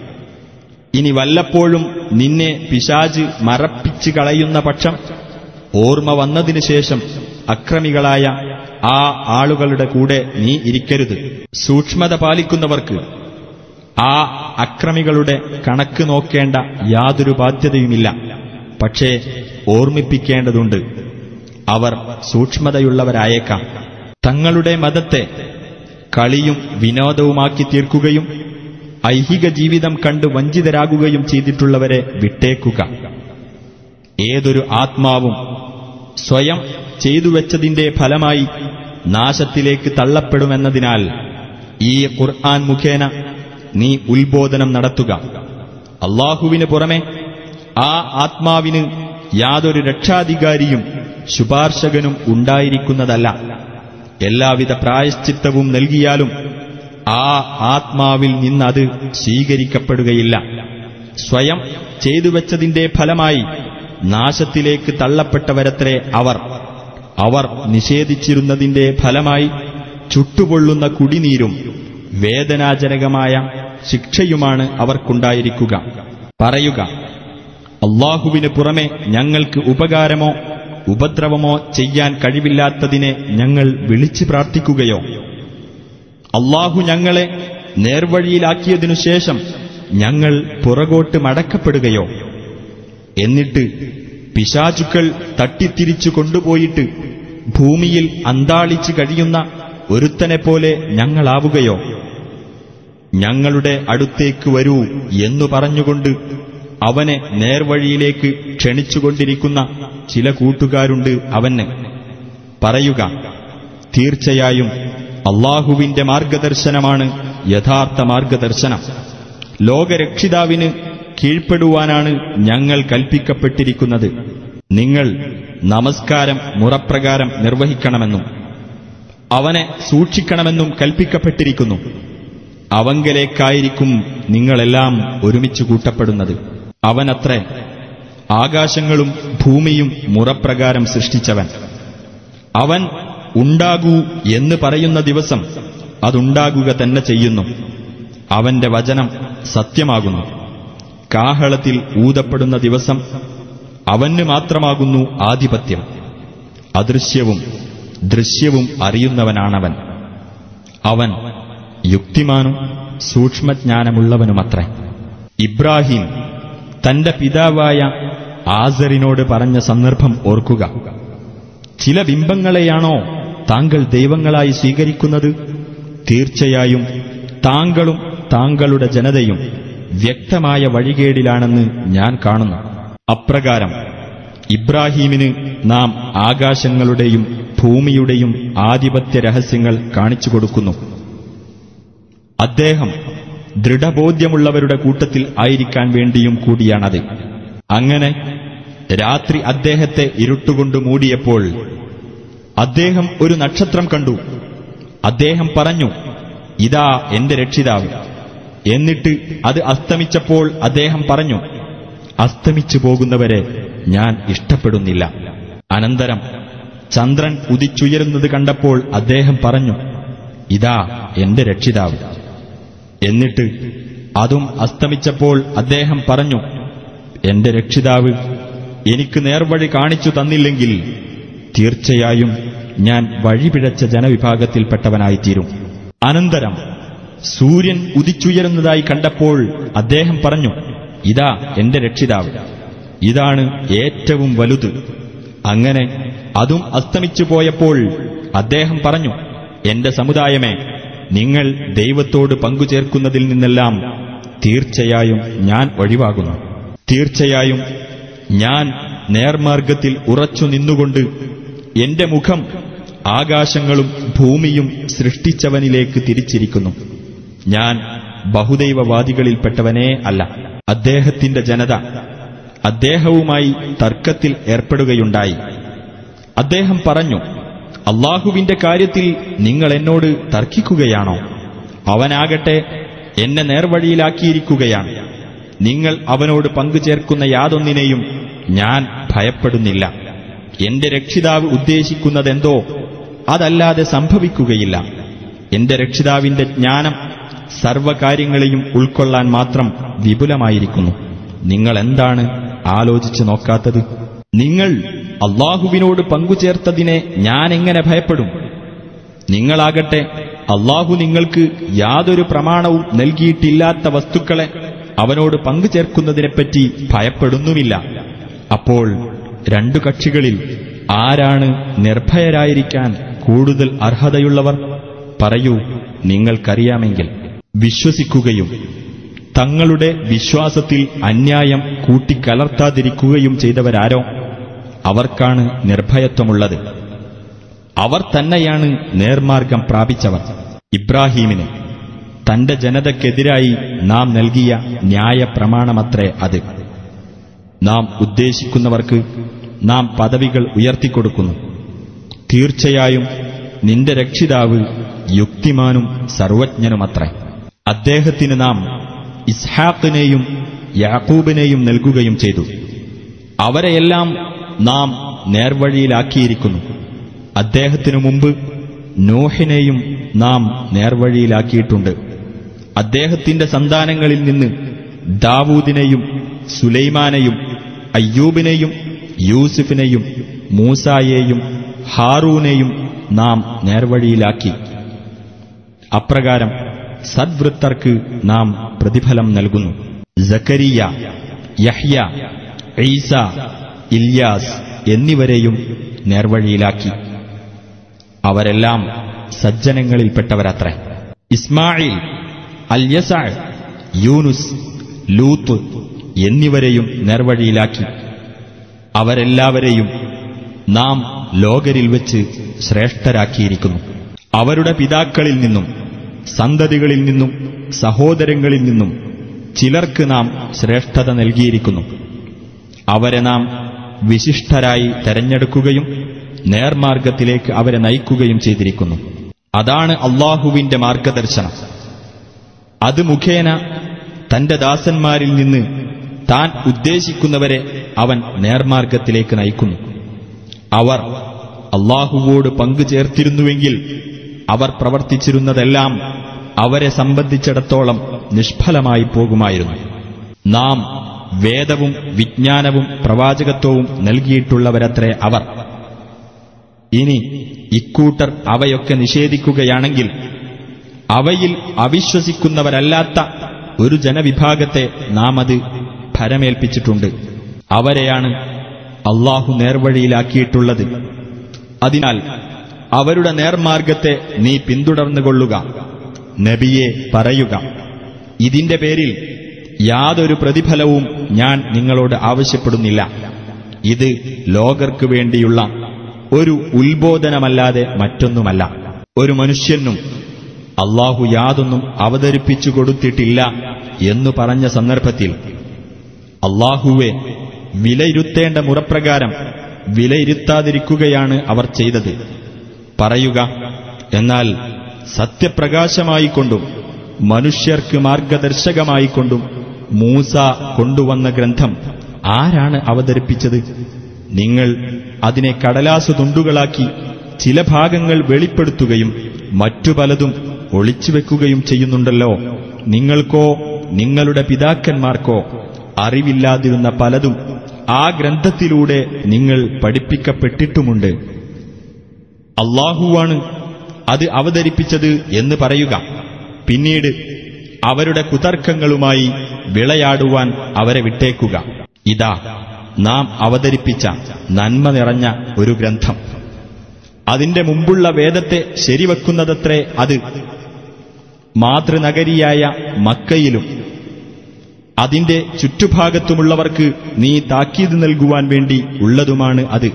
[SPEAKER 2] ഇനി വല്ലപ്പോഴും നിന്നെ പിശാജ് മറപ്പിച്ചു കളയുന്ന പക്ഷം ഓർമ്മ വന്നതിനു ശേഷം അക്രമികളായ ആ ആളുകളുടെ കൂടെ നീ ഇരിക്കരുത് സൂക്ഷ്മത പാലിക്കുന്നവർക്ക് ആ അക്രമികളുടെ കണക്ക് നോക്കേണ്ട യാതൊരു ബാധ്യതയുമില്ല പക്ഷേ ഓർമ്മിപ്പിക്കേണ്ടതുണ്ട് അവർ സൂക്ഷ്മതയുള്ളവരായേക്കാം തങ്ങളുടെ മതത്തെ കളിയും വിനോദവുമാക്കി തീർക്കുകയും ഐഹിക ജീവിതം കണ്ട് വഞ്ചിതരാകുകയും ചെയ്തിട്ടുള്ളവരെ വിട്ടേക്കുക ഏതൊരു ആത്മാവും സ്വയം ചെയ്തുവെച്ചതിന്റെ ഫലമായി നാശത്തിലേക്ക് തള്ളപ്പെടുമെന്നതിനാൽ ഈ ഖുർആൻ മുഖേന നീ ഉത്ബോധനം നടത്തുക അള്ളാഹുവിന് പുറമെ ആ ആത്മാവിന് യാതൊരു രക്ഷാധികാരിയും ശുപാർശകനും ഉണ്ടായിരിക്കുന്നതല്ല എല്ലാവിധ പ്രായശ്ചിത്തവും നൽകിയാലും ആ ആത്മാവിൽ നിന്നത് സ്വീകരിക്കപ്പെടുകയില്ല സ്വയം ചെയ്തുവെച്ചതിന്റെ ഫലമായി നാശത്തിലേക്ക് തള്ളപ്പെട്ടവരത്രേ അവർ അവർ നിഷേധിച്ചിരുന്നതിന്റെ ഫലമായി ചുട്ടുപൊള്ളുന്ന കുടിനീരും വേദനാജനകമായ ശിക്ഷയുമാണ് അവർക്കുണ്ടായിരിക്കുക പറയുക അള്ളാഹുവിന് പുറമെ ഞങ്ങൾക്ക് ഉപകാരമോ ഉപദ്രവമോ ചെയ്യാൻ കഴിവില്ലാത്തതിനെ ഞങ്ങൾ വിളിച്ചു പ്രാർത്ഥിക്കുകയോ അള്ളാഹു ഞങ്ങളെ നേർവഴിയിലാക്കിയതിനു ശേഷം ഞങ്ങൾ പുറകോട്ട് മടക്കപ്പെടുകയോ എന്നിട്ട് പിശാചുക്കൾ തട്ടിത്തിരിച്ചു കൊണ്ടുപോയിട്ട് ഭൂമിയിൽ അന്താളിച്ചു കഴിയുന്ന ഒരുത്തനെപ്പോലെ ഞങ്ങളാവുകയോ ഞങ്ങളുടെ അടുത്തേക്ക് വരൂ എന്നു പറഞ്ഞുകൊണ്ട് അവനെ നേർവഴിയിലേക്ക് ക്ഷണിച്ചുകൊണ്ടിരിക്കുന്ന ചില കൂട്ടുകാരുണ്ട് അവന് പറയുക തീർച്ചയായും അള്ളാഹുവിന്റെ മാർഗദർശനമാണ് യഥാർത്ഥ മാർഗദർശനം ലോകരക്ഷിതാവിന് കീഴ്പ്പെടുവാനാണ് ഞങ്ങൾ കൽപ്പിക്കപ്പെട്ടിരിക്കുന്നത് നിങ്ങൾ നമസ്കാരം മുറപ്രകാരം നിർവഹിക്കണമെന്നും അവനെ സൂക്ഷിക്കണമെന്നും കൽപ്പിക്കപ്പെട്ടിരിക്കുന്നു അവങ്കലേക്കായിരിക്കും നിങ്ങളെല്ലാം ഒരുമിച്ച് കൂട്ടപ്പെടുന്നത് അവനത്രേ ആകാശങ്ങളും ഭൂമിയും മുറപ്രകാരം സൃഷ്ടിച്ചവൻ അവൻ ഉണ്ടാകൂ എന്ന് പറയുന്ന ദിവസം അതുണ്ടാകുക തന്നെ ചെയ്യുന്നു അവന്റെ വചനം സത്യമാകുന്നു കാഹളത്തിൽ ഊതപ്പെടുന്ന ദിവസം അവന് മാത്രമാകുന്നു ആധിപത്യം അദൃശ്യവും ദൃശ്യവും അറിയുന്നവനാണവൻ അവൻ യുക്തിമാനും സൂക്ഷ്മജ്ഞാനമുള്ളവനുമത്രേ ഇബ്രാഹിം തന്റെ പിതാവായ ആസറിനോട് പറഞ്ഞ സന്ദർഭം ഓർക്കുക ചില ബിംബങ്ങളെയാണോ താങ്കൾ ദൈവങ്ങളായി സ്വീകരിക്കുന്നത് തീർച്ചയായും താങ്കളും താങ്കളുടെ ജനതയും വ്യക്തമായ വഴികേടിലാണെന്ന് ഞാൻ കാണുന്നു അപ്രകാരം ഇബ്രാഹീമിന് നാം ആകാശങ്ങളുടെയും ഭൂമിയുടെയും ആധിപത്യ രഹസ്യങ്ങൾ കാണിച്ചു കൊടുക്കുന്നു അദ്ദേഹം ദൃഢബോധ്യമുള്ളവരുടെ കൂട്ടത്തിൽ ആയിരിക്കാൻ വേണ്ടിയും കൂടിയാണത് അങ്ങനെ രാത്രി അദ്ദേഹത്തെ ഇരുട്ടുകൊണ്ട് മൂടിയപ്പോൾ അദ്ദേഹം ഒരു നക്ഷത്രം കണ്ടു അദ്ദേഹം പറഞ്ഞു ഇതാ എന്റെ രക്ഷിതാവ് എന്നിട്ട് അത് അസ്തമിച്ചപ്പോൾ അദ്ദേഹം പറഞ്ഞു അസ്തമിച്ചു പോകുന്നവരെ ഞാൻ ഇഷ്ടപ്പെടുന്നില്ല അനന്തരം ചന്ദ്രൻ ഉദിച്ചുയരുന്നത് കണ്ടപ്പോൾ അദ്ദേഹം പറഞ്ഞു ഇതാ എന്റെ രക്ഷിതാവ് എന്നിട്ട് അതും അസ്തമിച്ചപ്പോൾ അദ്ദേഹം പറഞ്ഞു എന്റെ രക്ഷിതാവ് എനിക്ക് നേർവഴി കാണിച്ചു തന്നില്ലെങ്കിൽ തീർച്ചയായും ഞാൻ വഴിപിഴച്ച ജനവിഭാഗത്തിൽപ്പെട്ടവനായിത്തീരും അനന്തരം സൂര്യൻ ഉദിച്ചുയരുന്നതായി കണ്ടപ്പോൾ അദ്ദേഹം പറഞ്ഞു ഇതാ എന്റെ രക്ഷിതാവ് ഇതാണ് ഏറ്റവും വലുത് അങ്ങനെ അതും അസ്തമിച്ചു പോയപ്പോൾ അദ്ദേഹം പറഞ്ഞു എന്റെ സമുദായമേ നിങ്ങൾ ദൈവത്തോട് പങ്കുചേർക്കുന്നതിൽ നിന്നെല്ലാം തീർച്ചയായും ഞാൻ ഒഴിവാകുന്നു തീർച്ചയായും ഞാൻ നേർമാർഗത്തിൽ ഉറച്ചു നിന്നുകൊണ്ട് എന്റെ മുഖം ആകാശങ്ങളും ഭൂമിയും സൃഷ്ടിച്ചവനിലേക്ക് തിരിച്ചിരിക്കുന്നു ഞാൻ ബഹുദൈവവാദികളിൽപ്പെട്ടവനേ അല്ല അദ്ദേഹത്തിന്റെ ജനത അദ്ദേഹവുമായി തർക്കത്തിൽ ഏർപ്പെടുകയുണ്ടായി അദ്ദേഹം പറഞ്ഞു അള്ളാഹുവിന്റെ കാര്യത്തിൽ നിങ്ങൾ എന്നോട് തർക്കിക്കുകയാണോ അവനാകട്ടെ എന്നെ നേർവഴിയിലാക്കിയിരിക്കുകയാണ് നിങ്ങൾ അവനോട് പങ്കുചേർക്കുന്ന യാതൊന്നിനെയും ഞാൻ ഭയപ്പെടുന്നില്ല എന്റെ രക്ഷിതാവ് ഉദ്ദേശിക്കുന്നതെന്തോ അതല്ലാതെ സംഭവിക്കുകയില്ല എന്റെ രക്ഷിതാവിന്റെ ജ്ഞാനം സർവകാര്യങ്ങളെയും ഉൾക്കൊള്ളാൻ മാത്രം വിപുലമായിരിക്കുന്നു നിങ്ങൾ എന്താണ് ആലോചിച്ചു നോക്കാത്തത് നിങ്ങൾ അള്ളാഹുവിനോട് പങ്കുചേർത്തതിനെ ഞാൻ എങ്ങനെ ഭയപ്പെടും നിങ്ങളാകട്ടെ അള്ളാഹു നിങ്ങൾക്ക് യാതൊരു പ്രമാണവും നൽകിയിട്ടില്ലാത്ത വസ്തുക്കളെ അവനോട് പങ്കുചേർക്കുന്നതിനെപ്പറ്റി ഭയപ്പെടുന്നുമില്ല അപ്പോൾ രണ്ടു കക്ഷികളിൽ ആരാണ് നിർഭയരായിരിക്കാൻ കൂടുതൽ അർഹതയുള്ളവർ പറയൂ നിങ്ങൾക്കറിയാമെങ്കിൽ വിശ്വസിക്കുകയും തങ്ങളുടെ വിശ്വാസത്തിൽ അന്യായം കൂട്ടിക്കലർത്താതിരിക്കുകയും ചെയ്തവരാരോ അവർക്കാണ് നിർഭയത്വമുള്ളത് അവർ തന്നെയാണ് നേർമാർഗം പ്രാപിച്ചവർ ഇബ്രാഹീമിന് തന്റെ ജനതയ്ക്കെതിരായി നാം നൽകിയ ന്യായപ്രമാണമത്രേ അത് നാം ഉദ്ദേശിക്കുന്നവർക്ക് നാം പദവികൾ ഉയർത്തിക്കൊടുക്കുന്നു തീർച്ചയായും നിന്റെ രക്ഷിതാവ് യുക്തിമാനും സർവജ്ഞനുമത്രേ അദ്ദേഹത്തിന് നാം ഇസ്ഹാഖിനെയും യാക്കൂബിനെയും നൽകുകയും ചെയ്തു അവരെയെല്ലാം നാം നേർവഴിയിലാക്കിയിരിക്കുന്നു അദ്ദേഹത്തിനു മുമ്പ് നോഹിനെയും നാം നേർവഴിയിലാക്കിയിട്ടുണ്ട് അദ്ദേഹത്തിന്റെ സന്താനങ്ങളിൽ നിന്ന് ദാവൂദിനെയും സുലൈമാനെയും അയ്യൂബിനെയും യൂസുഫിനെയും മൂസായെയും ഹാറൂനെയും നാം നേർവഴിയിലാക്കി അപ്രകാരം സദ്വൃത്തർക്ക് നാം പ്രതിഫലം നൽകുന്നു ജക്കരിയ യഹ്യ ഈസ ഇല്യാസ് എന്നിവരെയും നേർവഴിയിലാക്കി അവരെല്ലാം സജ്ജനങ്ങളിൽപ്പെട്ടവരത്രേ ഇസ്മായിൽ അല്യസ യൂനുസ് ലൂത്ത് എന്നിവരെയും നേർവഴിയിലാക്കി അവരെല്ലാവരെയും നാം ലോകരിൽ വെച്ച് ശ്രേഷ്ഠരാക്കിയിരിക്കുന്നു അവരുടെ പിതാക്കളിൽ നിന്നും സന്തതികളിൽ നിന്നും സഹോദരങ്ങളിൽ നിന്നും ചിലർക്ക് നാം ശ്രേഷ്ഠത നൽകിയിരിക്കുന്നു അവരെ നാം വിശിഷ്ടരായി തെരഞ്ഞെടുക്കുകയും നേർമാർഗത്തിലേക്ക് അവരെ നയിക്കുകയും ചെയ്തിരിക്കുന്നു അതാണ് അള്ളാഹുവിന്റെ മാർഗദർശനം അത് മുഖേന തന്റെ ദാസന്മാരിൽ നിന്ന് താൻ ഉദ്ദേശിക്കുന്നവരെ അവൻ നേർമാർഗത്തിലേക്ക് നയിക്കുന്നു അവർ അള്ളാഹുവോട് പങ്കു ചേർത്തിരുന്നുവെങ്കിൽ അവർ പ്രവർത്തിച്ചിരുന്നതെല്ലാം അവരെ സംബന്ധിച്ചിടത്തോളം നിഷ്ഫലമായി പോകുമായിരുന്നു നാം വേദവും വിജ്ഞാനവും പ്രവാചകത്വവും നൽകിയിട്ടുള്ളവരത്രേ അവർ ഇനി ഇക്കൂട്ടർ അവയൊക്കെ നിഷേധിക്കുകയാണെങ്കിൽ അവയിൽ അവിശ്വസിക്കുന്നവരല്ലാത്ത ഒരു ജനവിഭാഗത്തെ നാം അത് ഭരമേൽപ്പിച്ചിട്ടുണ്ട് അവരെയാണ് അള്ളാഹു നേർവഴിയിലാക്കിയിട്ടുള്ളത് അതിനാൽ അവരുടെ നേർമാർഗത്തെ നീ പിന്തുടർന്നുകൊള്ളുക നബിയെ പറയുക ഇതിന്റെ പേരിൽ യാതൊരു പ്രതിഫലവും ഞാൻ നിങ്ങളോട് ആവശ്യപ്പെടുന്നില്ല ഇത് ലോകർക്ക് വേണ്ടിയുള്ള ഒരു ഉത്ബോധനമല്ലാതെ മറ്റൊന്നുമല്ല ഒരു മനുഷ്യനും അള്ളാഹു യാതൊന്നും അവതരിപ്പിച്ചു കൊടുത്തിട്ടില്ല എന്നു പറഞ്ഞ സന്ദർഭത്തിൽ അള്ളാഹുവെ വിലയിരുത്തേണ്ട മുറപ്രകാരം വിലയിരുത്താതിരിക്കുകയാണ് അവർ ചെയ്തത് പറയുക എന്നാൽ സത്യപ്രകാശമായിക്കൊണ്ടും മനുഷ്യർക്ക് മാർഗദർശകമായിക്കൊണ്ടും മൂസ കൊണ്ടുവന്ന ഗ്രന്ഥം ആരാണ് അവതരിപ്പിച്ചത് നിങ്ങൾ അതിനെ കടലാസു തുണ്ടുകളാക്കി ചില ഭാഗങ്ങൾ വെളിപ്പെടുത്തുകയും മറ്റു പലതും ഒളിച്ചുവെക്കുകയും ചെയ്യുന്നുണ്ടല്ലോ നിങ്ങൾക്കോ നിങ്ങളുടെ പിതാക്കന്മാർക്കോ അറിവില്ലാതിരുന്ന പലതും ആ ഗ്രന്ഥത്തിലൂടെ നിങ്ങൾ പഠിപ്പിക്കപ്പെട്ടിട്ടുമുണ്ട് അള്ളാഹുവാണ് അത് അവതരിപ്പിച്ചത് എന്ന് പറയുക പിന്നീട് അവരുടെ കുതർക്കങ്ങളുമായി വിളയാടുവാൻ അവരെ വിട്ടേക്കുക ഇതാ നാം അവതരിപ്പിച്ച നന്മ നിറഞ്ഞ ഒരു ഗ്രന്ഥം അതിന്റെ മുമ്പുള്ള വേദത്തെ ശരിവെക്കുന്നതത്രേ അത് മാതൃനഗരിയായ മക്കയിലും അതിന്റെ ചുറ്റുഭാഗത്തുമുള്ളവർക്ക് നീ താക്കീത് നൽകുവാൻ വേണ്ടി ഉള്ളതുമാണ് അത്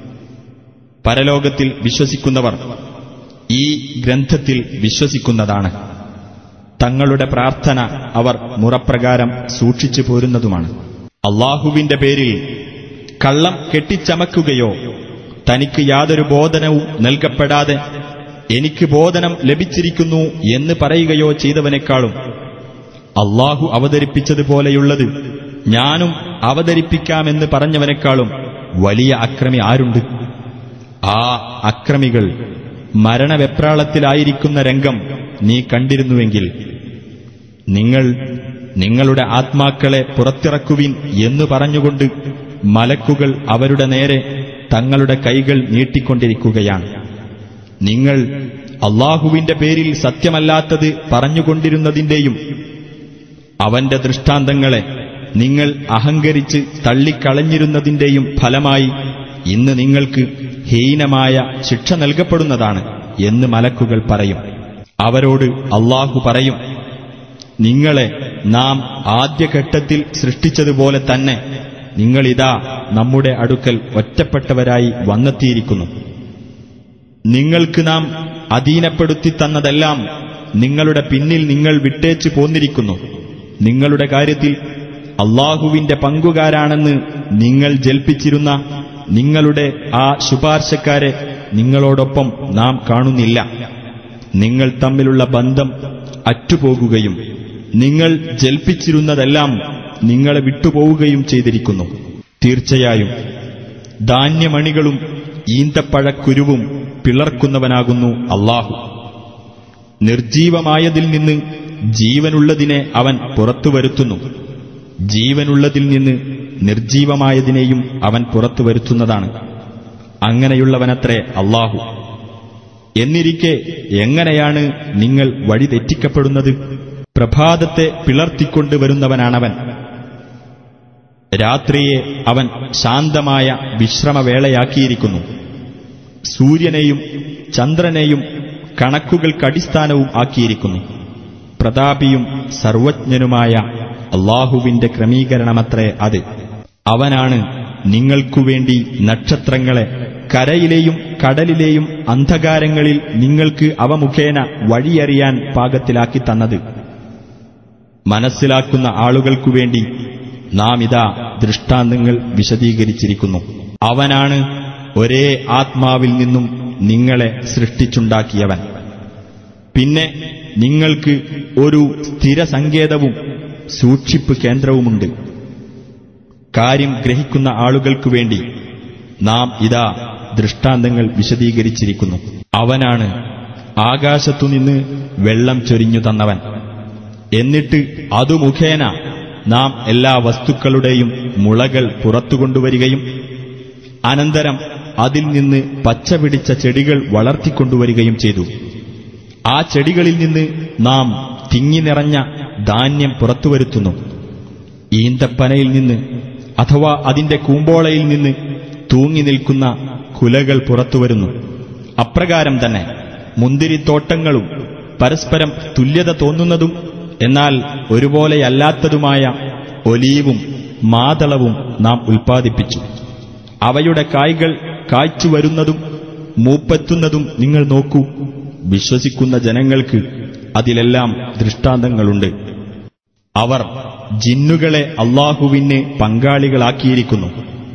[SPEAKER 2] പരലോകത്തിൽ വിശ്വസിക്കുന്നവർ ഈ ഗ്രന്ഥത്തിൽ വിശ്വസിക്കുന്നതാണ് തങ്ങളുടെ പ്രാർത്ഥന അവർ മുറപ്രകാരം സൂക്ഷിച്ചു പോരുന്നതുമാണ് അള്ളാഹുവിന്റെ പേരിൽ കള്ളം കെട്ടിച്ചമക്കുകയോ തനിക്ക് യാതൊരു ബോധനവും നൽകപ്പെടാതെ എനിക്ക് ബോധനം ലഭിച്ചിരിക്കുന്നു എന്ന് പറയുകയോ ചെയ്തവനേക്കാളും അള്ളാഹു അവതരിപ്പിച്ചതുപോലെയുള്ളത് ഞാനും അവതരിപ്പിക്കാമെന്ന് പറഞ്ഞവനേക്കാളും വലിയ അക്രമി ആരുണ്ട് ആ അക്രമികൾ മരണവെപ്രാളത്തിലായിരിക്കുന്ന രംഗം നീ കണ്ടിരുന്നുവെങ്കിൽ നിങ്ങൾ നിങ്ങളുടെ ആത്മാക്കളെ പുറത്തിറക്കുവിൻ എന്ന് പറഞ്ഞുകൊണ്ട് മലക്കുകൾ അവരുടെ നേരെ തങ്ങളുടെ കൈകൾ നീട്ടിക്കൊണ്ടിരിക്കുകയാണ് നിങ്ങൾ അള്ളാഹുവിന്റെ പേരിൽ സത്യമല്ലാത്തത് പറഞ്ഞുകൊണ്ടിരുന്നതിന്റെയും അവന്റെ ദൃഷ്ടാന്തങ്ങളെ നിങ്ങൾ അഹങ്കരിച്ച് തള്ളിക്കളഞ്ഞിരുന്നതിന്റെയും ഫലമായി ഇന്ന് നിങ്ങൾക്ക് ഹീനമായ ശിക്ഷ നൽകപ്പെടുന്നതാണ് എന്ന് മലക്കുകൾ പറയും അവരോട് അള്ളാഹു പറയും നിങ്ങളെ നാം ആദ്യഘട്ടത്തിൽ സൃഷ്ടിച്ചതുപോലെ തന്നെ നിങ്ങളിതാ നമ്മുടെ അടുക്കൽ ഒറ്റപ്പെട്ടവരായി വന്നെത്തിയിരിക്കുന്നു നിങ്ങൾക്ക് നാം അധീനപ്പെടുത്തി തന്നതെല്ലാം നിങ്ങളുടെ പിന്നിൽ നിങ്ങൾ വിട്ടേച്ചു പോന്നിരിക്കുന്നു നിങ്ങളുടെ കാര്യത്തിൽ അള്ളാഹുവിന്റെ പങ്കുകാരാണെന്ന് നിങ്ങൾ ജൽപ്പിച്ചിരുന്ന നിങ്ങളുടെ ആ ശുപാർശക്കാരെ നിങ്ങളോടൊപ്പം നാം കാണുന്നില്ല നിങ്ങൾ തമ്മിലുള്ള ബന്ധം അറ്റുപോകുകയും നിങ്ങൾ ജൽപ്പിച്ചിരുന്നതെല്ലാം നിങ്ങളെ വിട്ടുപോവുകയും ചെയ്തിരിക്കുന്നു തീർച്ചയായും ധാന്യമണികളും ഈന്തപ്പഴക്കുരുവും പിളർക്കുന്നവനാകുന്നു അള്ളാഹു നിർജീവമായതിൽ നിന്ന് ജീവനുള്ളതിനെ അവൻ പുറത്തു വരുത്തുന്നു ജീവനുള്ളതിൽ നിന്ന് നിർജീവമായതിനെയും അവൻ പുറത്തു വരുത്തുന്നതാണ് അങ്ങനെയുള്ളവനത്രേ അള്ളാഹു എന്നിരിക്കെ എങ്ങനെയാണ് നിങ്ങൾ വഴി തെറ്റിക്കപ്പെടുന്നത് പ്രഭാതത്തെ പിളർത്തിക്കൊണ്ടുവരുന്നവനാണവൻ രാത്രിയെ അവൻ ശാന്തമായ വിശ്രമവേളയാക്കിയിരിക്കുന്നു സൂര്യനെയും ചന്ദ്രനെയും കണക്കുകൾക്കടിസ്ഥാനവും ആക്കിയിരിക്കുന്നു പ്രതാപിയും സർവജ്ഞനുമായ അള്ളാഹുവിന്റെ ക്രമീകരണമത്രേ അത് അവനാണ് നിങ്ങൾക്കുവേണ്ടി നക്ഷത്രങ്ങളെ കരയിലെയും കടലിലെയും അന്ധകാരങ്ങളിൽ നിങ്ങൾക്ക് അവ മുഖേന വഴിയറിയാൻ പാകത്തിലാക്കി തന്നത് മനസ്സിലാക്കുന്ന ആളുകൾക്കുവേണ്ടി നാം ഇതാ ദൃഷ്ടാന്തങ്ങൾ വിശദീകരിച്ചിരിക്കുന്നു അവനാണ് ഒരേ ആത്മാവിൽ നിന്നും നിങ്ങളെ സൃഷ്ടിച്ചുണ്ടാക്കിയവൻ പിന്നെ നിങ്ങൾക്ക് ഒരു സ്ഥിരസങ്കേതവും സൂക്ഷിപ്പ് കേന്ദ്രവുമുണ്ട് കാര്യം ഗ്രഹിക്കുന്ന ആളുകൾക്കു വേണ്ടി നാം ഇതാ ദൃഷ്ടാന്തങ്ങൾ വിശദീകരിച്ചിരിക്കുന്നു അവനാണ് ആകാശത്തുനിന്ന് വെള്ളം ചൊരിഞ്ഞു തന്നവൻ എന്നിട്ട് അതു മുഖേന നാം എല്ലാ വസ്തുക്കളുടെയും മുളകൾ പുറത്തുകൊണ്ടുവരികയും അനന്തരം അതിൽ നിന്ന് പച്ച പിടിച്ച ചെടികൾ വളർത്തിക്കൊണ്ടുവരികയും ചെയ്തു ആ ചെടികളിൽ നിന്ന് നാം തിങ്ങി നിറഞ്ഞ ധാന്യം പുറത്തുവരുത്തുന്നു ഈന്തപ്പനയിൽ നിന്ന് അഥവാ അതിന്റെ കൂമ്പോളയിൽ നിന്ന് തൂങ്ങി നിൽക്കുന്ന കുലകൾ പുറത്തുവരുന്നു അപ്രകാരം തന്നെ മുന്തിരിത്തോട്ടങ്ങളും പരസ്പരം തുല്യത തോന്നുന്നതും എന്നാൽ ഒരുപോലെയല്ലാത്തതുമായ ഒലീവും മാതളവും നാം ഉൽപ്പാദിപ്പിച്ചു അവയുടെ കായ്കൾ കായ്ച്ചു വരുന്നതും മൂപ്പെത്തുന്നതും നിങ്ങൾ നോക്കൂ വിശ്വസിക്കുന്ന ജനങ്ങൾക്ക് അതിലെല്ലാം ദൃഷ്ടാന്തങ്ങളുണ്ട് അവർ ജിന്നുകളെ അള്ളാഹുവിന് പങ്കാളികളാക്കിയിരിക്കുന്നു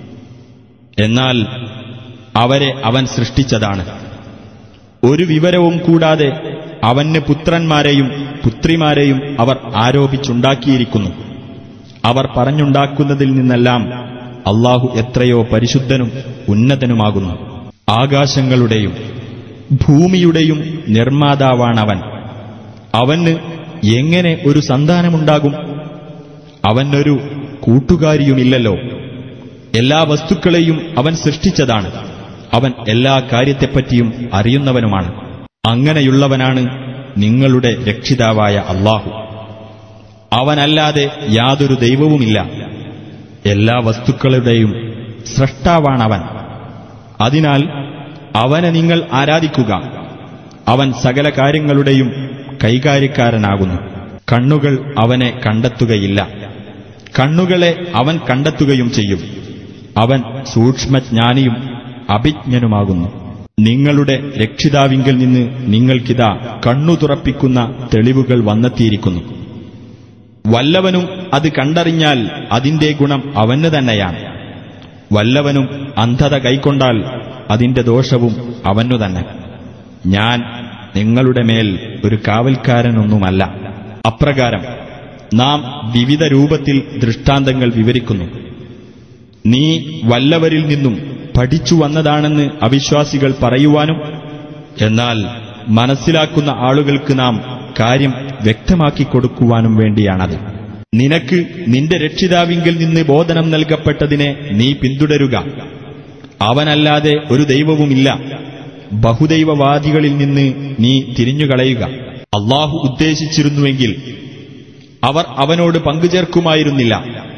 [SPEAKER 2] എന്നാൽ അവരെ അവൻ സൃഷ്ടിച്ചതാണ് ഒരു വിവരവും കൂടാതെ അവന് പുത്രന്മാരെയും പുത്രിമാരെയും അവർ ആരോപിച്ചുണ്ടാക്കിയിരിക്കുന്നു അവർ പറഞ്ഞുണ്ടാക്കുന്നതിൽ നിന്നെല്ലാം അള്ളാഹു എത്രയോ പരിശുദ്ധനും ഉന്നതനുമാകുന്നു ആകാശങ്ങളുടെയും ഭൂമിയുടെയും നിർമ്മാതാവാണവൻ അവന് എങ്ങനെ ഒരു സന്താനമുണ്ടാകും അവനൊരു കൂട്ടുകാരിയുമില്ലല്ലോ എല്ലാ വസ്തുക്കളെയും അവൻ സൃഷ്ടിച്ചതാണ് അവൻ എല്ലാ കാര്യത്തെപ്പറ്റിയും അറിയുന്നവനുമാണ് അങ്ങനെയുള്ളവനാണ് നിങ്ങളുടെ രക്ഷിതാവായ അള്ളാഹു അവനല്ലാതെ യാതൊരു ദൈവവുമില്ല എല്ലാ വസ്തുക്കളുടെയും സ്രഷ്ടാവാണവൻ അതിനാൽ അവനെ നിങ്ങൾ ആരാധിക്കുക അവൻ സകല കാര്യങ്ങളുടെയും കൈകാര്യക്കാരനാകുന്നു കണ്ണുകൾ അവനെ കണ്ടെത്തുകയില്ല കണ്ണുകളെ അവൻ കണ്ടെത്തുകയും ചെയ്യും അവൻ സൂക്ഷ്മജ്ഞാനിയും അഭിജ്ഞനുമാകുന്നു നിങ്ങളുടെ രക്ഷിതാവിങ്കിൽ നിന്ന് നിങ്ങൾക്കിതാ കണ്ണു തുറപ്പിക്കുന്ന തെളിവുകൾ വന്നെത്തിയിരിക്കുന്നു വല്ലവനും അത് കണ്ടറിഞ്ഞാൽ അതിന്റെ ഗുണം അവന് തന്നെയാണ് വല്ലവനും അന്ധത കൈക്കൊണ്ടാൽ അതിന്റെ ദോഷവും അവനു തന്നെ ഞാൻ നിങ്ങളുടെ മേൽ ഒരു കാവൽക്കാരനൊന്നുമല്ല അപ്രകാരം നാം വിവിധ രൂപത്തിൽ ദൃഷ്ടാന്തങ്ങൾ വിവരിക്കുന്നു നീ വല്ലവരിൽ നിന്നും പഠിച്ചു വന്നതാണെന്ന് അവിശ്വാസികൾ പറയുവാനും എന്നാൽ മനസ്സിലാക്കുന്ന ആളുകൾക്ക് നാം കാര്യം വ്യക്തമാക്കി കൊടുക്കുവാനും വേണ്ടിയാണത് നിനക്ക് നിന്റെ രക്ഷിതാവിങ്കിൽ നിന്ന് ബോധനം നൽകപ്പെട്ടതിനെ നീ പിന്തുടരുക അവനല്ലാതെ ഒരു ദൈവവുമില്ല ബഹുദൈവവാദികളിൽ നിന്ന് നീ തിരിഞ്ഞുകളയുക അള്ളാഹു ഉദ്ദേശിച്ചിരുന്നുവെങ്കിൽ അവർ അവനോട് പങ്കുചേർക്കുമായിരുന്നില്ല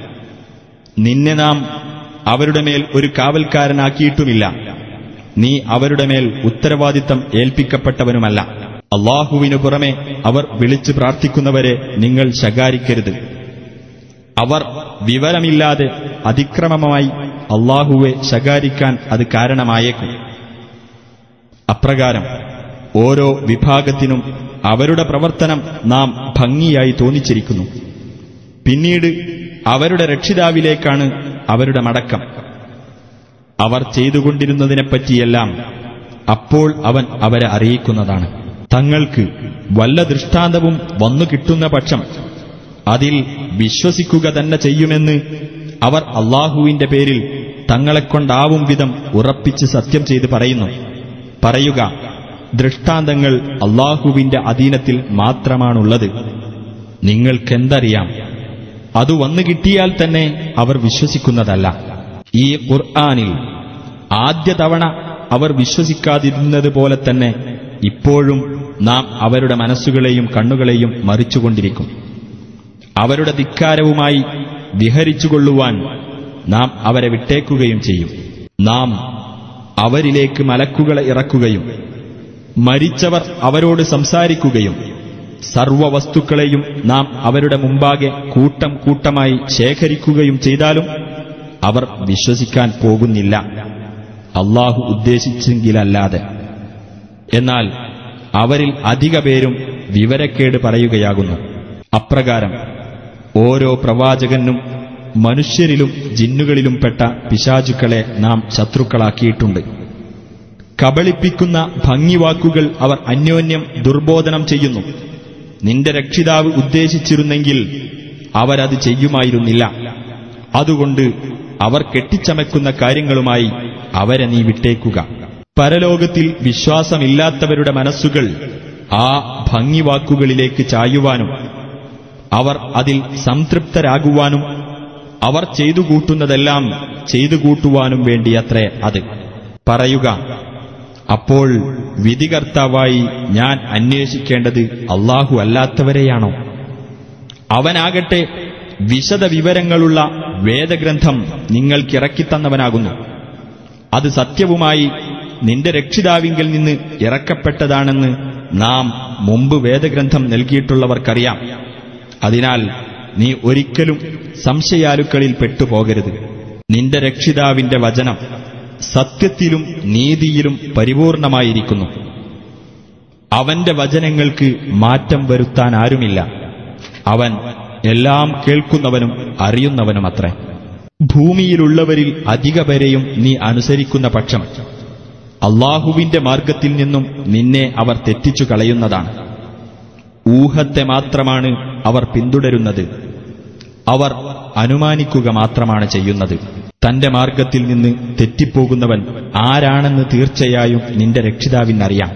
[SPEAKER 2] നിന്നെ നാം അവരുടെ മേൽ ഒരു കാവൽക്കാരനാക്കിയിട്ടുമില്ല നീ അവരുടെ മേൽ ഉത്തരവാദിത്തം ഏൽപ്പിക്കപ്പെട്ടവനുമല്ല അള്ളാഹുവിനു പുറമെ അവർ വിളിച്ചു പ്രാർത്ഥിക്കുന്നവരെ നിങ്ങൾ ശകാരിക്കരുത് അവർ വിവരമില്ലാതെ അതിക്രമമായി അള്ളാഹുവെ ശകാരിക്കാൻ അത് കാരണമായേക്കും അപ്രകാരം ഓരോ വിഭാഗത്തിനും അവരുടെ പ്രവർത്തനം നാം ഭംഗിയായി തോന്നിച്ചിരിക്കുന്നു പിന്നീട് അവരുടെ രക്ഷിതാവിലേക്കാണ് അവരുടെ മടക്കം അവർ ചെയ്തുകൊണ്ടിരുന്നതിനെപ്പറ്റിയെല്ലാം അപ്പോൾ അവൻ അവരെ അറിയിക്കുന്നതാണ് തങ്ങൾക്ക് വല്ല ദൃഷ്ടാന്തവും വന്നു കിട്ടുന്ന പക്ഷം അതിൽ വിശ്വസിക്കുക തന്നെ ചെയ്യുമെന്ന് അവർ അള്ളാഹുവിന്റെ പേരിൽ തങ്ങളെക്കൊണ്ടാവും വിധം ഉറപ്പിച്ച് സത്യം ചെയ്ത് പറയുന്നു പറയുക ദൃഷ്ടാന്തങ്ങൾ അള്ളാഹുവിന്റെ അധീനത്തിൽ മാത്രമാണുള്ളത് നിങ്ങൾക്കെന്തറിയാം അത് വന്നു കിട്ടിയാൽ തന്നെ അവർ വിശ്വസിക്കുന്നതല്ല ഈ ഖുർആാനിൽ ആദ്യ തവണ അവർ വിശ്വസിക്കാതിരുന്നത് പോലെ തന്നെ ഇപ്പോഴും നാം അവരുടെ മനസ്സുകളെയും കണ്ണുകളെയും മറിച്ചുകൊണ്ടിരിക്കും അവരുടെ ധിക്കാരവുമായി വിഹരിച്ചുകൊള്ളുവാൻ നാം അവരെ വിട്ടേക്കുകയും ചെയ്യും നാം അവരിലേക്ക് മലക്കുകളെ ഇറക്കുകയും മരിച്ചവർ അവരോട് സംസാരിക്കുകയും സർവവസ്തുക്കളെയും നാം അവരുടെ മുമ്പാകെ കൂട്ടം കൂട്ടമായി ശേഖരിക്കുകയും ചെയ്താലും അവർ വിശ്വസിക്കാൻ പോകുന്നില്ല അള്ളാഹു ഉദ്ദേശിച്ചെങ്കിലല്ലാതെ എന്നാൽ അവരിൽ അധിക പേരും വിവരക്കേട് പറയുകയാകുന്നു അപ്രകാരം ഓരോ പ്രവാചകനും മനുഷ്യരിലും ജിന്നുകളിലും പെട്ട പിശാചുക്കളെ നാം ശത്രുക്കളാക്കിയിട്ടുണ്ട് കബളിപ്പിക്കുന്ന ഭംഗിവാക്കുകൾ അവർ അന്യോന്യം ദുർബോധനം ചെയ്യുന്നു നിന്റെ രക്ഷിതാവ് ഉദ്ദേശിച്ചിരുന്നെങ്കിൽ അവരത് ചെയ്യുമായിരുന്നില്ല അതുകൊണ്ട് അവർ കെട്ടിച്ചമക്കുന്ന കാര്യങ്ങളുമായി അവരെ നീ വിട്ടേക്കുക പരലോകത്തിൽ വിശ്വാസമില്ലാത്തവരുടെ മനസ്സുകൾ ആ ഭംഗിവാക്കുകളിലേക്ക് ചായുവാനും അവർ അതിൽ സംതൃപ്തരാകുവാനും അവർ ചെയ്തു കൂട്ടുന്നതെല്ലാം ചെയ്തു കൂട്ടുവാനും വേണ്ടിയത്രേ അത് പറയുക അപ്പോൾ വിധികർത്താവായി ഞാൻ അന്വേഷിക്കേണ്ടത് അള്ളാഹു അല്ലാത്തവരെയാണോ അവനാകട്ടെ വിശദ വിവരങ്ങളുള്ള വേദഗ്രന്ഥം നിങ്ങൾക്കിറക്കിത്തന്നവനാകുന്നു അത് സത്യവുമായി നിന്റെ രക്ഷിതാവിങ്കിൽ നിന്ന് ഇറക്കപ്പെട്ടതാണെന്ന് നാം മുമ്പ് വേദഗ്രന്ഥം നൽകിയിട്ടുള്ളവർക്കറിയാം അതിനാൽ നീ ഒരിക്കലും സംശയാലുക്കളിൽ പെട്ടുപോകരുത് നിന്റെ രക്ഷിതാവിന്റെ വചനം സത്യത്തിലും നീതിയിലും പരിപൂർണമായിരിക്കുന്നു അവന്റെ വചനങ്ങൾക്ക് മാറ്റം വരുത്താൻ ആരുമില്ല അവൻ എല്ലാം കേൾക്കുന്നവനും അറിയുന്നവനുമത്രേ ഭൂമിയിലുള്ളവരിൽ അധിക പേരെയും നീ അനുസരിക്കുന്ന പക്ഷം അള്ളാഹുവിന്റെ മാർഗത്തിൽ നിന്നും നിന്നെ അവർ തെറ്റിച്ചു കളയുന്നതാണ് ഊഹത്തെ മാത്രമാണ് അവർ പിന്തുടരുന്നത് അവർ അനുമാനിക്കുക മാത്രമാണ് ചെയ്യുന്നത് തന്റെ മാർഗത്തിൽ നിന്ന് തെറ്റിപ്പോകുന്നവൻ ആരാണെന്ന് തീർച്ചയായും നിന്റെ രക്ഷിതാവിനറിയാം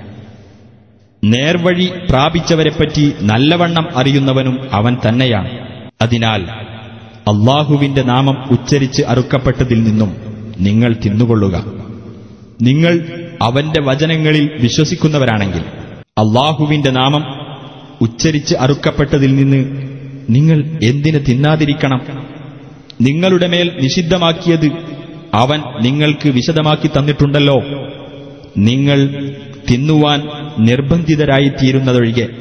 [SPEAKER 2] നേർവഴി പ്രാപിച്ചവരെപ്പറ്റി നല്ലവണ്ണം അറിയുന്നവനും അവൻ തന്നെയാണ് അതിനാൽ അള്ളാഹുവിന്റെ നാമം ഉച്ചരിച്ച് അറുക്കപ്പെട്ടതിൽ നിന്നും നിങ്ങൾ തിന്നുകൊള്ളുക നിങ്ങൾ അവന്റെ വചനങ്ങളിൽ വിശ്വസിക്കുന്നവരാണെങ്കിൽ അള്ളാഹുവിന്റെ നാമം ഉച്ചരിച്ച് അറുക്കപ്പെട്ടതിൽ നിന്ന് നിങ്ങൾ എന്തിന് തിന്നാതിരിക്കണം നിങ്ങളുടെ മേൽ നിഷിദ്ധമാക്കിയത് അവൻ നിങ്ങൾക്ക് വിശദമാക്കി തന്നിട്ടുണ്ടല്ലോ നിങ്ങൾ തിന്നുവാൻ നിർബന്ധിതരായിത്തീരുന്നതൊഴികെ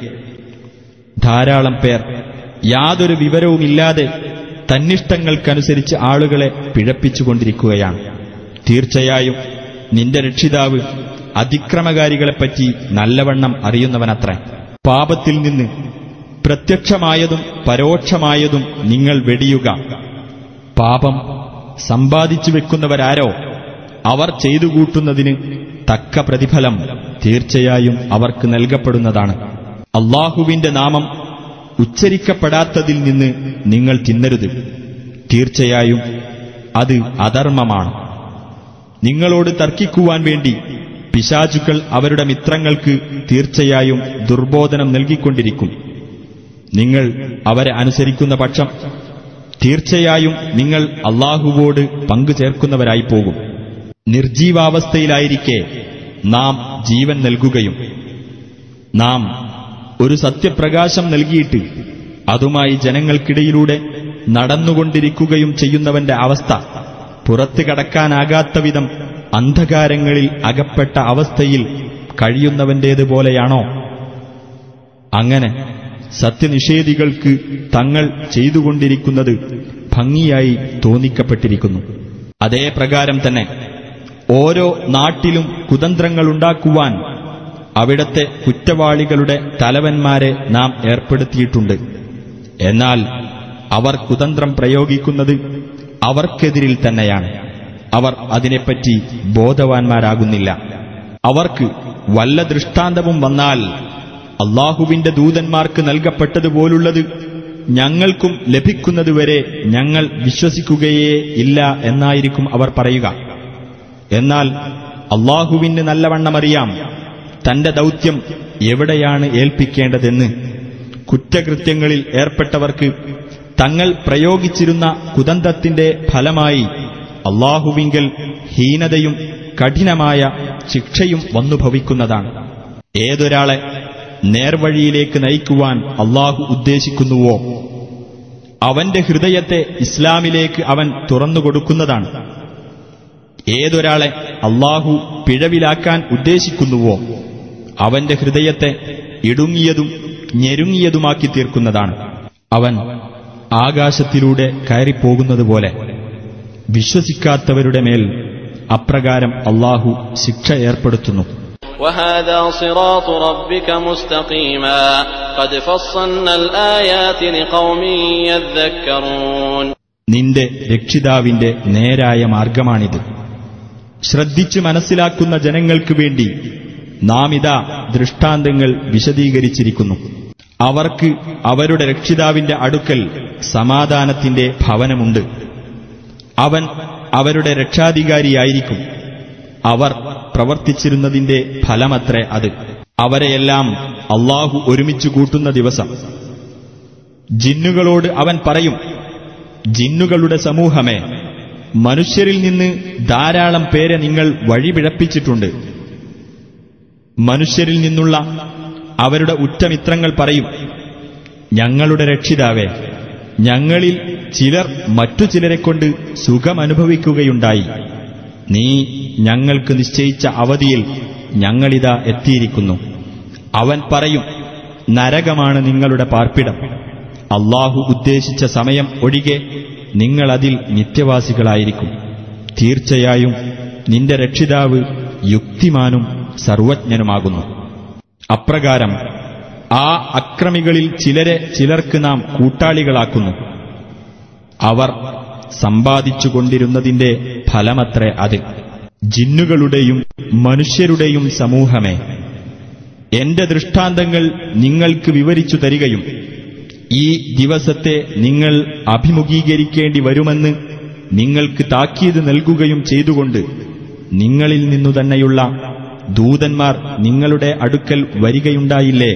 [SPEAKER 2] ധാരാളം പേർ യാതൊരു വിവരവുമില്ലാതെ തന്നിഷ്ടങ്ങൾക്കനുസരിച്ച് ആളുകളെ പിഴപ്പിച്ചുകൊണ്ടിരിക്കുകയാണ് തീർച്ചയായും നിന്റെ രക്ഷിതാവ് അതിക്രമകാരികളെപ്പറ്റി നല്ലവണ്ണം അറിയുന്നവനത്രേ പാപത്തിൽ നിന്ന് പ്രത്യക്ഷമായതും പരോക്ഷമായതും നിങ്ങൾ വെടിയുക പാപം സമ്പാദിച്ചു വെക്കുന്നവരാരോ അവർ ചെയ്തു കൂട്ടുന്നതിന് തക്ക പ്രതിഫലം തീർച്ചയായും അവർക്ക് നൽകപ്പെടുന്നതാണ് അള്ളാഹുവിന്റെ നാമം ഉച്ചരിക്കപ്പെടാത്തതിൽ നിന്ന് നിങ്ങൾ തിന്നരുത് തീർച്ചയായും അത് അധർമ്മമാണ് നിങ്ങളോട് തർക്കിക്കുവാൻ വേണ്ടി പിശാചുക്കൾ അവരുടെ മിത്രങ്ങൾക്ക് തീർച്ചയായും ദുർബോധനം നൽകിക്കൊണ്ടിരിക്കും നിങ്ങൾ അവരെ അനുസരിക്കുന്ന പക്ഷം തീർച്ചയായും നിങ്ങൾ അള്ളാഹുവോട് പങ്കു ചേർക്കുന്നവരായി പോകും നിർജീവാവസ്ഥയിലായിരിക്കെ നാം ജീവൻ നൽകുകയും നാം ഒരു സത്യപ്രകാശം നൽകിയിട്ട് അതുമായി ജനങ്ങൾക്കിടയിലൂടെ നടന്നുകൊണ്ടിരിക്കുകയും ചെയ്യുന്നവന്റെ അവസ്ഥ പുറത്തു കടക്കാനാകാത്ത വിധം അന്ധകാരങ്ങളിൽ അകപ്പെട്ട അവസ്ഥയിൽ കഴിയുന്നവന്റേതുപോലെയാണോ അങ്ങനെ സത്യനിഷേധികൾക്ക് തങ്ങൾ ചെയ്തുകൊണ്ടിരിക്കുന്നത് ഭംഗിയായി തോന്നിക്കപ്പെട്ടിരിക്കുന്നു അതേ പ്രകാരം തന്നെ ഓരോ നാട്ടിലും കുതന്ത്രങ്ങളുണ്ടാക്കുവാൻ അവിടത്തെ കുറ്റവാളികളുടെ തലവന്മാരെ നാം ഏർപ്പെടുത്തിയിട്ടുണ്ട് എന്നാൽ അവർ കുതന്ത്രം പ്രയോഗിക്കുന്നത് അവർക്കെതിരിൽ തന്നെയാണ് അവർ അതിനെപ്പറ്റി ബോധവാന്മാരാകുന്നില്ല അവർക്ക് വല്ല ദൃഷ്ടാന്തവും വന്നാൽ അള്ളാഹുവിന്റെ ദൂതന്മാർക്ക് നൽകപ്പെട്ടതുപോലുള്ളത് ഞങ്ങൾക്കും ലഭിക്കുന്നതുവരെ ഞങ്ങൾ വിശ്വസിക്കുകയേ ഇല്ല എന്നായിരിക്കും അവർ പറയുക എന്നാൽ അള്ളാഹുവിന് നല്ലവണ്ണമറിയാം തന്റെ ദൗത്യം എവിടെയാണ് ഏൽപ്പിക്കേണ്ടതെന്ന് കുറ്റകൃത്യങ്ങളിൽ ഏർപ്പെട്ടവർക്ക് തങ്ങൾ പ്രയോഗിച്ചിരുന്ന കുതന്ത്രത്തിന്റെ ഫലമായി അള്ളാഹുവിങ്കൽ ഹീനതയും കഠിനമായ ശിക്ഷയും വന്നു ഭവിക്കുന്നതാണ് ഏതൊരാളെ നേർവഴിയിലേക്ക് നയിക്കുവാൻ അള്ളാഹു ഉദ്ദേശിക്കുന്നുവോ അവന്റെ ഹൃദയത്തെ ഇസ്ലാമിലേക്ക് അവൻ തുറന്നുകൊടുക്കുന്നതാണ് ഏതൊരാളെ അള്ളാഹു പിഴവിലാക്കാൻ ഉദ്ദേശിക്കുന്നുവോ അവന്റെ ഹൃദയത്തെ ഇടുങ്ങിയതും ഞെരുങ്ങിയതുമാക്കി തീർക്കുന്നതാണ് അവൻ ആകാശത്തിലൂടെ കയറിപ്പോകുന്നതുപോലെ വിശ്വസിക്കാത്തവരുടെ മേൽ അപ്രകാരം അള്ളാഹു ശിക്ഷ ഏർപ്പെടുത്തുന്നു
[SPEAKER 3] وهذا صراط ربك مستقيما قد فصلنا الآيات لقوم يذكرون
[SPEAKER 2] നിന്റെ രക്ഷിതാവിന്റെ നേരായ മാർഗമാണിത് ശ്രദ്ധിച്ച് മനസ്സിലാക്കുന്ന ജനങ്ങൾക്ക് വേണ്ടി നാം ഇതാ ദൃഷ്ടാന്തങ്ങൾ വിശദീകരിച്ചിരിക്കുന്നു അവർക്ക് അവരുടെ രക്ഷിതാവിന്റെ അടുക്കൽ സമാധാനത്തിന്റെ ഭവനമുണ്ട് അവൻ അവരുടെ രക്ഷാധികാരിയായിരിക്കും അവർ പ്രവർത്തിച്ചിരുന്നതിന്റെ ഫലമത്രേ അത് അവരെയെല്ലാം അള്ളാഹു ഒരുമിച്ചു കൂട്ടുന്ന ദിവസം ജിന്നുകളോട് അവൻ പറയും ജിന്നുകളുടെ സമൂഹമേ മനുഷ്യരിൽ നിന്ന് ധാരാളം പേരെ നിങ്ങൾ വഴിപിഴപ്പിച്ചിട്ടുണ്ട് മനുഷ്യരിൽ നിന്നുള്ള അവരുടെ ഉറ്റമിത്രങ്ങൾ പറയും ഞങ്ങളുടെ രക്ഷിതാവേ ഞങ്ങളിൽ ചിലർ മറ്റു ചിലരെ കൊണ്ട് സുഖമനുഭവിക്കുകയുണ്ടായി നീ ഞങ്ങൾക്ക് നിശ്ചയിച്ച അവധിയിൽ ഞങ്ങളിതാ എത്തിയിരിക്കുന്നു അവൻ പറയും നരകമാണ് നിങ്ങളുടെ പാർപ്പിടം അള്ളാഹു ഉദ്ദേശിച്ച സമയം ഒഴികെ നിങ്ങളതിൽ നിത്യവാസികളായിരിക്കും തീർച്ചയായും നിന്റെ രക്ഷിതാവ് യുക്തിമാനും സർവജ്ഞനുമാകുന്നു അപ്രകാരം ആ അക്രമികളിൽ ചിലരെ ചിലർക്ക് നാം കൂട്ടാളികളാക്കുന്നു അവർ സമ്പാദിച്ചുകൊണ്ടിരുന്നതിന്റെ ഫലമത്രേ അത് ജിന്നുകളുടെയും മനുഷ്യരുടെയും സമൂഹമേ എന്റെ ദൃഷ്ടാന്തങ്ങൾ നിങ്ങൾക്ക് വിവരിച്ചു തരികയും ഈ ദിവസത്തെ നിങ്ങൾ അഭിമുഖീകരിക്കേണ്ടി വരുമെന്ന് നിങ്ങൾക്ക് താക്കീത് നൽകുകയും ചെയ്തുകൊണ്ട് നിങ്ങളിൽ നിന്നു തന്നെയുള്ള ദൂതന്മാർ നിങ്ങളുടെ അടുക്കൽ വരികയുണ്ടായില്ലേ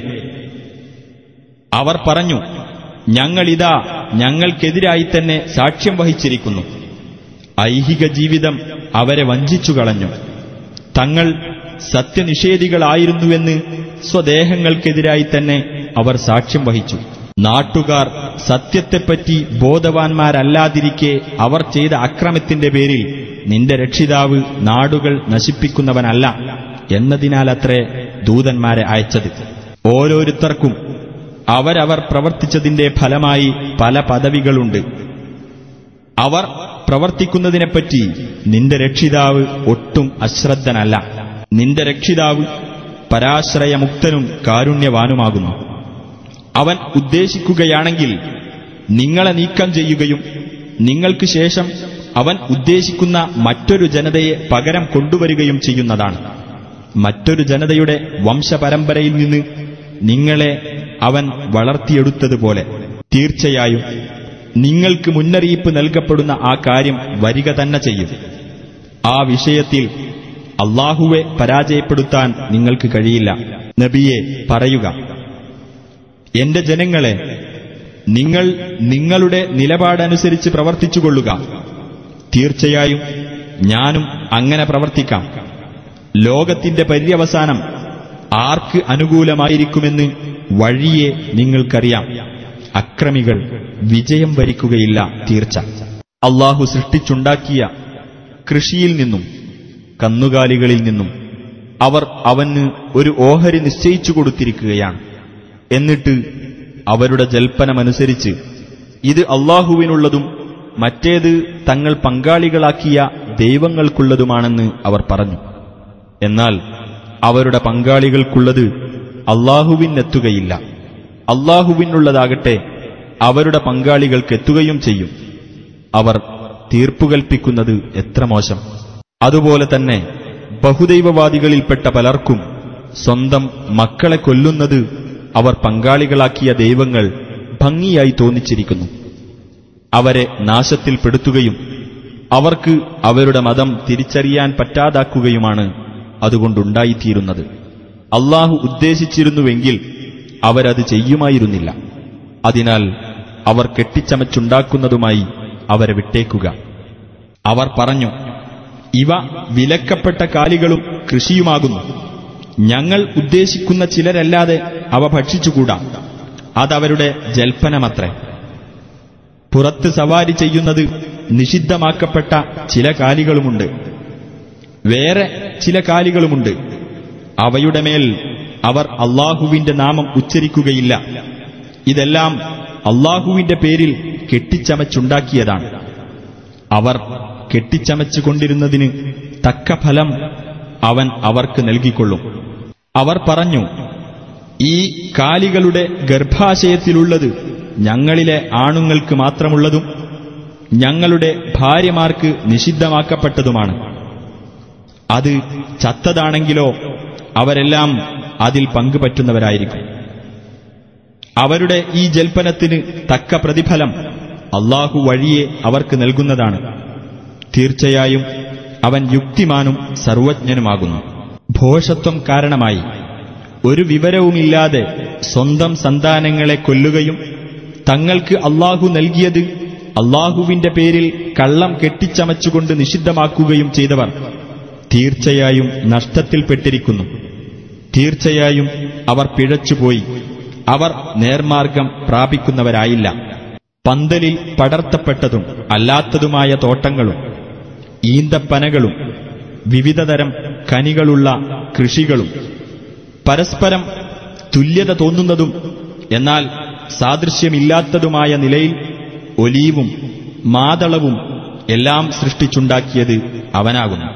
[SPEAKER 2] അവർ പറഞ്ഞു ഞങ്ങളിതാ ഞങ്ങൾക്കെതിരായി തന്നെ സാക്ഷ്യം വഹിച്ചിരിക്കുന്നു ഐഹിക ജീവിതം അവരെ വഞ്ചിച്ചു കളഞ്ഞു തങ്ങൾ സത്യനിഷേധികളായിരുന്നുവെന്ന് സ്വദേഹങ്ങൾക്കെതിരായി തന്നെ അവർ സാക്ഷ്യം വഹിച്ചു നാട്ടുകാർ സത്യത്തെപ്പറ്റി ബോധവാന്മാരല്ലാതിരിക്കെ അവർ ചെയ്ത അക്രമത്തിന്റെ പേരിൽ നിന്റെ രക്ഷിതാവ് നാടുകൾ നശിപ്പിക്കുന്നവനല്ല എന്നതിനാലത്രേ ദൂതന്മാരെ അയച്ചത് ഓരോരുത്തർക്കും അവരവർ പ്രവർത്തിച്ചതിന്റെ ഫലമായി പല പദവികളുണ്ട് അവർ പ്രവർത്തിക്കുന്നതിനെപ്പറ്റി നിന്റെ രക്ഷിതാവ് ഒട്ടും അശ്രദ്ധനല്ല നിന്റെ രക്ഷിതാവ് പരാശ്രയമുക്തനും കാരുണ്യവാനുമാകുന്നു അവൻ ഉദ്ദേശിക്കുകയാണെങ്കിൽ നിങ്ങളെ നീക്കം ചെയ്യുകയും നിങ്ങൾക്ക് ശേഷം അവൻ ഉദ്ദേശിക്കുന്ന മറ്റൊരു ജനതയെ പകരം കൊണ്ടുവരികയും ചെയ്യുന്നതാണ് മറ്റൊരു ജനതയുടെ വംശപരമ്പരയിൽ നിന്ന് നിങ്ങളെ അവൻ വളർത്തിയെടുത്തതുപോലെ തീർച്ചയായും നിങ്ങൾക്ക് മുന്നറിയിപ്പ് നൽകപ്പെടുന്ന ആ കാര്യം വരിക തന്നെ ചെയ്യും ആ വിഷയത്തിൽ അള്ളാഹുവെ പരാജയപ്പെടുത്താൻ നിങ്ങൾക്ക് കഴിയില്ല നബിയെ പറയുക എന്റെ ജനങ്ങളെ നിങ്ങൾ നിങ്ങളുടെ നിലപാടനുസരിച്ച് പ്രവർത്തിച്ചുകൊള്ളുക തീർച്ചയായും ഞാനും അങ്ങനെ പ്രവർത്തിക്കാം ലോകത്തിന്റെ പര്യവസാനം ആർക്ക് അനുകൂലമായിരിക്കുമെന്ന് വഴിയെ നിങ്ങൾക്കറിയാം അക്രമികൾ വിജയം വരിക്കുകയില്ല തീർച്ച അള്ളാഹു സൃഷ്ടിച്ചുണ്ടാക്കിയ കൃഷിയിൽ നിന്നും കന്നുകാലികളിൽ നിന്നും അവർ അവന് ഒരു ഓഹരി നിശ്ചയിച്ചു കൊടുത്തിരിക്കുകയാണ് എന്നിട്ട് അവരുടെ ജൽപ്പനമനുസരിച്ച് ഇത് അള്ളാഹുവിനുള്ളതും മറ്റേത് തങ്ങൾ പങ്കാളികളാക്കിയ ദൈവങ്ങൾക്കുള്ളതുമാണെന്ന് അവർ പറഞ്ഞു എന്നാൽ അവരുടെ പങ്കാളികൾക്കുള്ളത് അള്ളാഹുവിനെത്തുകയില്ല അള്ളാഹുവിനുള്ളതാകട്ടെ അവരുടെ പങ്കാളികൾക്കെത്തുകയും ചെയ്യും അവർ തീർപ്പുകൽപ്പിക്കുന്നത് എത്ര മോശം അതുപോലെ തന്നെ ബഹുദൈവവാദികളിൽപ്പെട്ട പലർക്കും സ്വന്തം മക്കളെ കൊല്ലുന്നത് അവർ പങ്കാളികളാക്കിയ ദൈവങ്ങൾ ഭംഗിയായി തോന്നിച്ചിരിക്കുന്നു അവരെ നാശത്തിൽപ്പെടുത്തുകയും അവർക്ക് അവരുടെ മതം തിരിച്ചറിയാൻ പറ്റാതാക്കുകയുമാണ് അതുകൊണ്ടുണ്ടായിത്തീരുന്നത് അള്ളാഹു ഉദ്ദേശിച്ചിരുന്നുവെങ്കിൽ അവരത് ചെയ്യുമായിരുന്നില്ല അതിനാൽ അവർ കെട്ടിച്ചമച്ചുണ്ടാക്കുന്നതുമായി അവരെ വിട്ടേക്കുക അവർ പറഞ്ഞു ഇവ വിലക്കപ്പെട്ട കാലികളും കൃഷിയുമാകുന്നു ഞങ്ങൾ ഉദ്ദേശിക്കുന്ന ചിലരല്ലാതെ അവ ഭക്ഷിച്ചുകൂടാ അതവരുടെ ജൽപ്പനമത്രേ പുറത്ത് സവാരി ചെയ്യുന്നത് നിഷിദ്ധമാക്കപ്പെട്ട ചില കാലികളുമുണ്ട് വേറെ ചില കാലികളുമുണ്ട് അവയുടെ മേൽ അവർ അള്ളാഹുവിന്റെ നാമം ഉച്ചരിക്കുകയില്ല ഇതെല്ലാം അള്ളാഹുവിന്റെ പേരിൽ കെട്ടിച്ചമച്ചുണ്ടാക്കിയതാണ് അവർ കെട്ടിച്ചമച്ചുകൊണ്ടിരുന്നതിന് തക്ക ഫലം അവൻ അവർക്ക് നൽകിക്കൊള്ളും അവർ പറഞ്ഞു ഈ കാലികളുടെ ഗർഭാശയത്തിലുള്ളത് ഞങ്ങളിലെ ആണുങ്ങൾക്ക് മാത്രമുള്ളതും ഞങ്ങളുടെ ഭാര്യമാർക്ക് നിഷിദ്ധമാക്കപ്പെട്ടതുമാണ് അത് ചത്തതാണെങ്കിലോ അവരെല്ലാം അതിൽ പങ്കുപറ്റുന്നവരായിരിക്കും അവരുടെ ഈ ജൽപ്പനത്തിന് തക്ക പ്രതിഫലം അള്ളാഹു വഴിയെ അവർക്ക് നൽകുന്നതാണ് തീർച്ചയായും അവൻ യുക്തിമാനും സർവജ്ഞനുമാകുന്നു ഭോഷത്വം കാരണമായി ഒരു വിവരവുമില്ലാതെ സ്വന്തം സന്താനങ്ങളെ കൊല്ലുകയും തങ്ങൾക്ക് അള്ളാഹു നൽകിയത് അള്ളാഹുവിന്റെ പേരിൽ കള്ളം കെട്ടിച്ചമച്ചുകൊണ്ട് നിഷിദ്ധമാക്കുകയും ചെയ്തവർ തീർച്ചയായും നഷ്ടത്തിൽപ്പെട്ടിരിക്കുന്നു തീർച്ചയായും അവർ പിഴച്ചുപോയി അവർ നേർമാർഗം പ്രാപിക്കുന്നവരായില്ല പന്തലിൽ പടർത്തപ്പെട്ടതും അല്ലാത്തതുമായ തോട്ടങ്ങളും ഈന്തപ്പനകളും വിവിധതരം കനികളുള്ള കൃഷികളും പരസ്പരം തുല്യത തോന്നുന്നതും എന്നാൽ സാദൃശ്യമില്ലാത്തതുമായ നിലയിൽ ഒലീവും മാതളവും എല്ലാം സൃഷ്ടിച്ചുണ്ടാക്കിയത് അവനാകുന്നു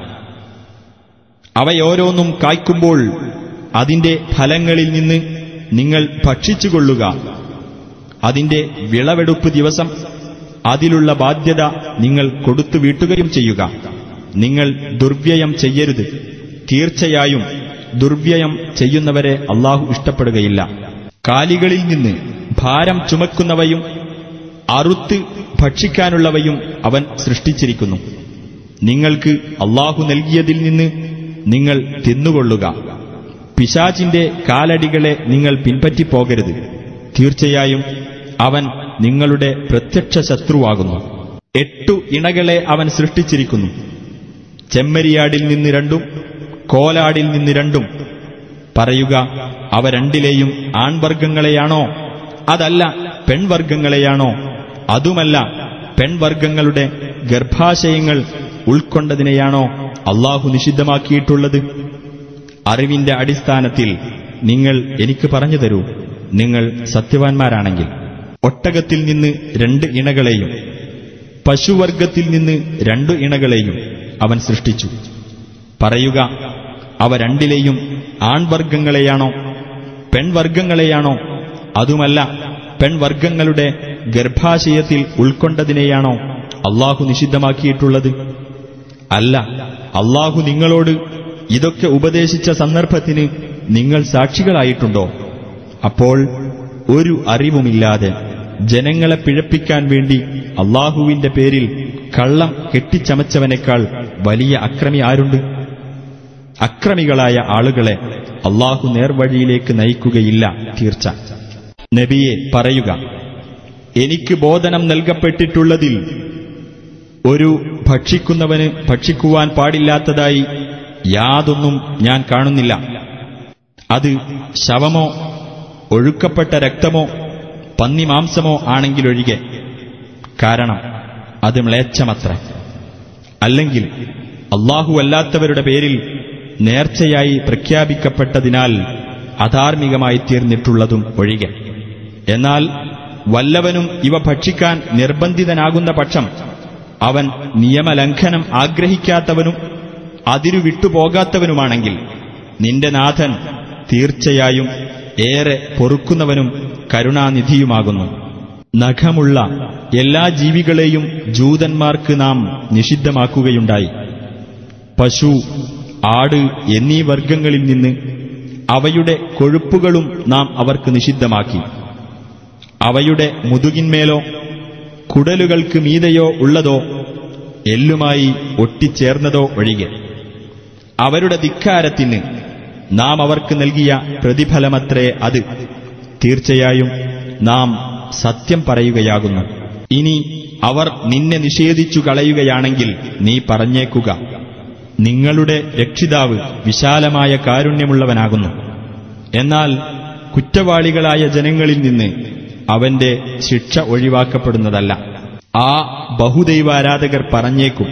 [SPEAKER 2] അവയോരോന്നും കായ്ക്കുമ്പോൾ അതിന്റെ ഫലങ്ങളിൽ നിന്ന് നിങ്ങൾ ഭക്ഷിച്ചുകൊള്ളുക അതിന്റെ വിളവെടുപ്പ് ദിവസം അതിലുള്ള ബാധ്യത നിങ്ങൾ കൊടുത്തു വീട്ടുകയും ചെയ്യുക നിങ്ങൾ ദുർവ്യയം ചെയ്യരുത് തീർച്ചയായും ദുർവ്യയം ചെയ്യുന്നവരെ അള്ളാഹു ഇഷ്ടപ്പെടുകയില്ല കാലികളിൽ നിന്ന് ഭാരം ചുമക്കുന്നവയും അറുത്ത് ഭക്ഷിക്കാനുള്ളവയും അവൻ സൃഷ്ടിച്ചിരിക്കുന്നു നിങ്ങൾക്ക് അള്ളാഹു നൽകിയതിൽ നിന്ന് നിങ്ങൾ തിന്നുകൊള്ളുക പിശാചിന്റെ കാലടികളെ നിങ്ങൾ പിൻപറ്റിപ്പോകരുത് തീർച്ചയായും അവൻ നിങ്ങളുടെ പ്രത്യക്ഷ ശത്രുവാകുന്നു എട്ടു ഇണകളെ അവൻ സൃഷ്ടിച്ചിരിക്കുന്നു ചെമ്മരിയാടിൽ നിന്ന് രണ്ടും കോലാടിൽ നിന്ന് രണ്ടും പറയുക അവ രണ്ടിലെയും ആൺവർഗങ്ങളെയാണോ അതല്ല പെൺവർഗങ്ങളെയാണോ അതുമല്ല പെൺവർഗങ്ങളുടെ ഗർഭാശയങ്ങൾ ഉൾക്കൊണ്ടതിനെയാണോ അള്ളാഹു നിഷിദ്ധമാക്കിയിട്ടുള്ളത് അറിവിന്റെ അടിസ്ഥാനത്തിൽ നിങ്ങൾ എനിക്ക് പറഞ്ഞു തരൂ നിങ്ങൾ സത്യവാൻമാരാണെങ്കിൽ ഒട്ടകത്തിൽ നിന്ന് രണ്ട് ഇണകളെയും പശുവർഗത്തിൽ നിന്ന് രണ്ടു ഇണകളെയും അവൻ സൃഷ്ടിച്ചു പറയുക അവ രണ്ടിലെയും ആൺവർഗങ്ങളെയാണോ പെൺവർഗങ്ങളെയാണോ അതുമല്ല പെൺവർഗങ്ങളുടെ ഗർഭാശയത്തിൽ ഉൾക്കൊണ്ടതിനെയാണോ അള്ളാഹു നിഷിദ്ധമാക്കിയിട്ടുള്ളത് അല്ല അള്ളാഹു നിങ്ങളോട് ഇതൊക്കെ ഉപദേശിച്ച സന്ദർഭത്തിന് നിങ്ങൾ സാക്ഷികളായിട്ടുണ്ടോ അപ്പോൾ ഒരു അറിവുമില്ലാതെ ജനങ്ങളെ പിഴപ്പിക്കാൻ വേണ്ടി അള്ളാഹുവിന്റെ പേരിൽ കള്ളം കെട്ടിച്ചമച്ചവനേക്കാൾ വലിയ അക്രമി ആരുണ്ട് അക്രമികളായ ആളുകളെ അള്ളാഹു നേർവഴിയിലേക്ക് നയിക്കുകയില്ല തീർച്ച നബിയെ പറയുക എനിക്ക് ബോധനം നൽകപ്പെട്ടിട്ടുള്ളതിൽ ഒരു ഭക്ഷിക്കുന്നവന് ഭക്ഷിക്കുവാൻ പാടില്ലാത്തതായി യാതൊന്നും ഞാൻ കാണുന്നില്ല അത് ശവമോ ഒഴുക്കപ്പെട്ട രക്തമോ പന്നിമാംസമോ ആണെങ്കിലൊഴികെ കാരണം അത് മ്ലേച്ഛമത്ര അല്ലെങ്കിൽ അല്ലാത്തവരുടെ പേരിൽ നേർച്ചയായി പ്രഖ്യാപിക്കപ്പെട്ടതിനാൽ അധാർമികമായി തീർന്നിട്ടുള്ളതും ഒഴികെ എന്നാൽ വല്ലവനും ഇവ ഭക്ഷിക്കാൻ നിർബന്ധിതനാകുന്ന പക്ഷം അവൻ നിയമലംഘനം ആഗ്രഹിക്കാത്തവനും അതിരു വിട്ടുപോകാത്തവനുമാണെങ്കിൽ നിന്റെ നാഥൻ തീർച്ചയായും ഏറെ പൊറുക്കുന്നവനും കരുണാനിധിയുമാകുന്നു നഖമുള്ള എല്ലാ ജീവികളെയും ജൂതന്മാർക്ക് നാം നിഷിദ്ധമാക്കുകയുണ്ടായി പശു ആട് എന്നീ വർഗങ്ങളിൽ നിന്ന് അവയുടെ കൊഴുപ്പുകളും നാം അവർക്ക് നിഷിദ്ധമാക്കി അവയുടെ മുതുകിന്മേലോ കുടലുകൾക്ക് മീതെയോ ഉള്ളതോ എല്ലുമായി ഒട്ടിച്ചേർന്നതോ ഒഴികെ അവരുടെ ധിക്കാരത്തിന് നാം അവർക്ക് നൽകിയ പ്രതിഫലമത്രേ അത് തീർച്ചയായും നാം സത്യം പറയുകയാകുന്നു ഇനി അവർ നിന്നെ നിഷേധിച്ചു കളയുകയാണെങ്കിൽ നീ പറഞ്ഞേക്കുക നിങ്ങളുടെ രക്ഷിതാവ് വിശാലമായ കാരുണ്യമുള്ളവനാകുന്നു എന്നാൽ കുറ്റവാളികളായ ജനങ്ങളിൽ നിന്ന് അവന്റെ ശിക്ഷ ഒഴിവാക്കപ്പെടുന്നതല്ല ആ ബഹുദൈവാരാധകർ പറഞ്ഞേക്കും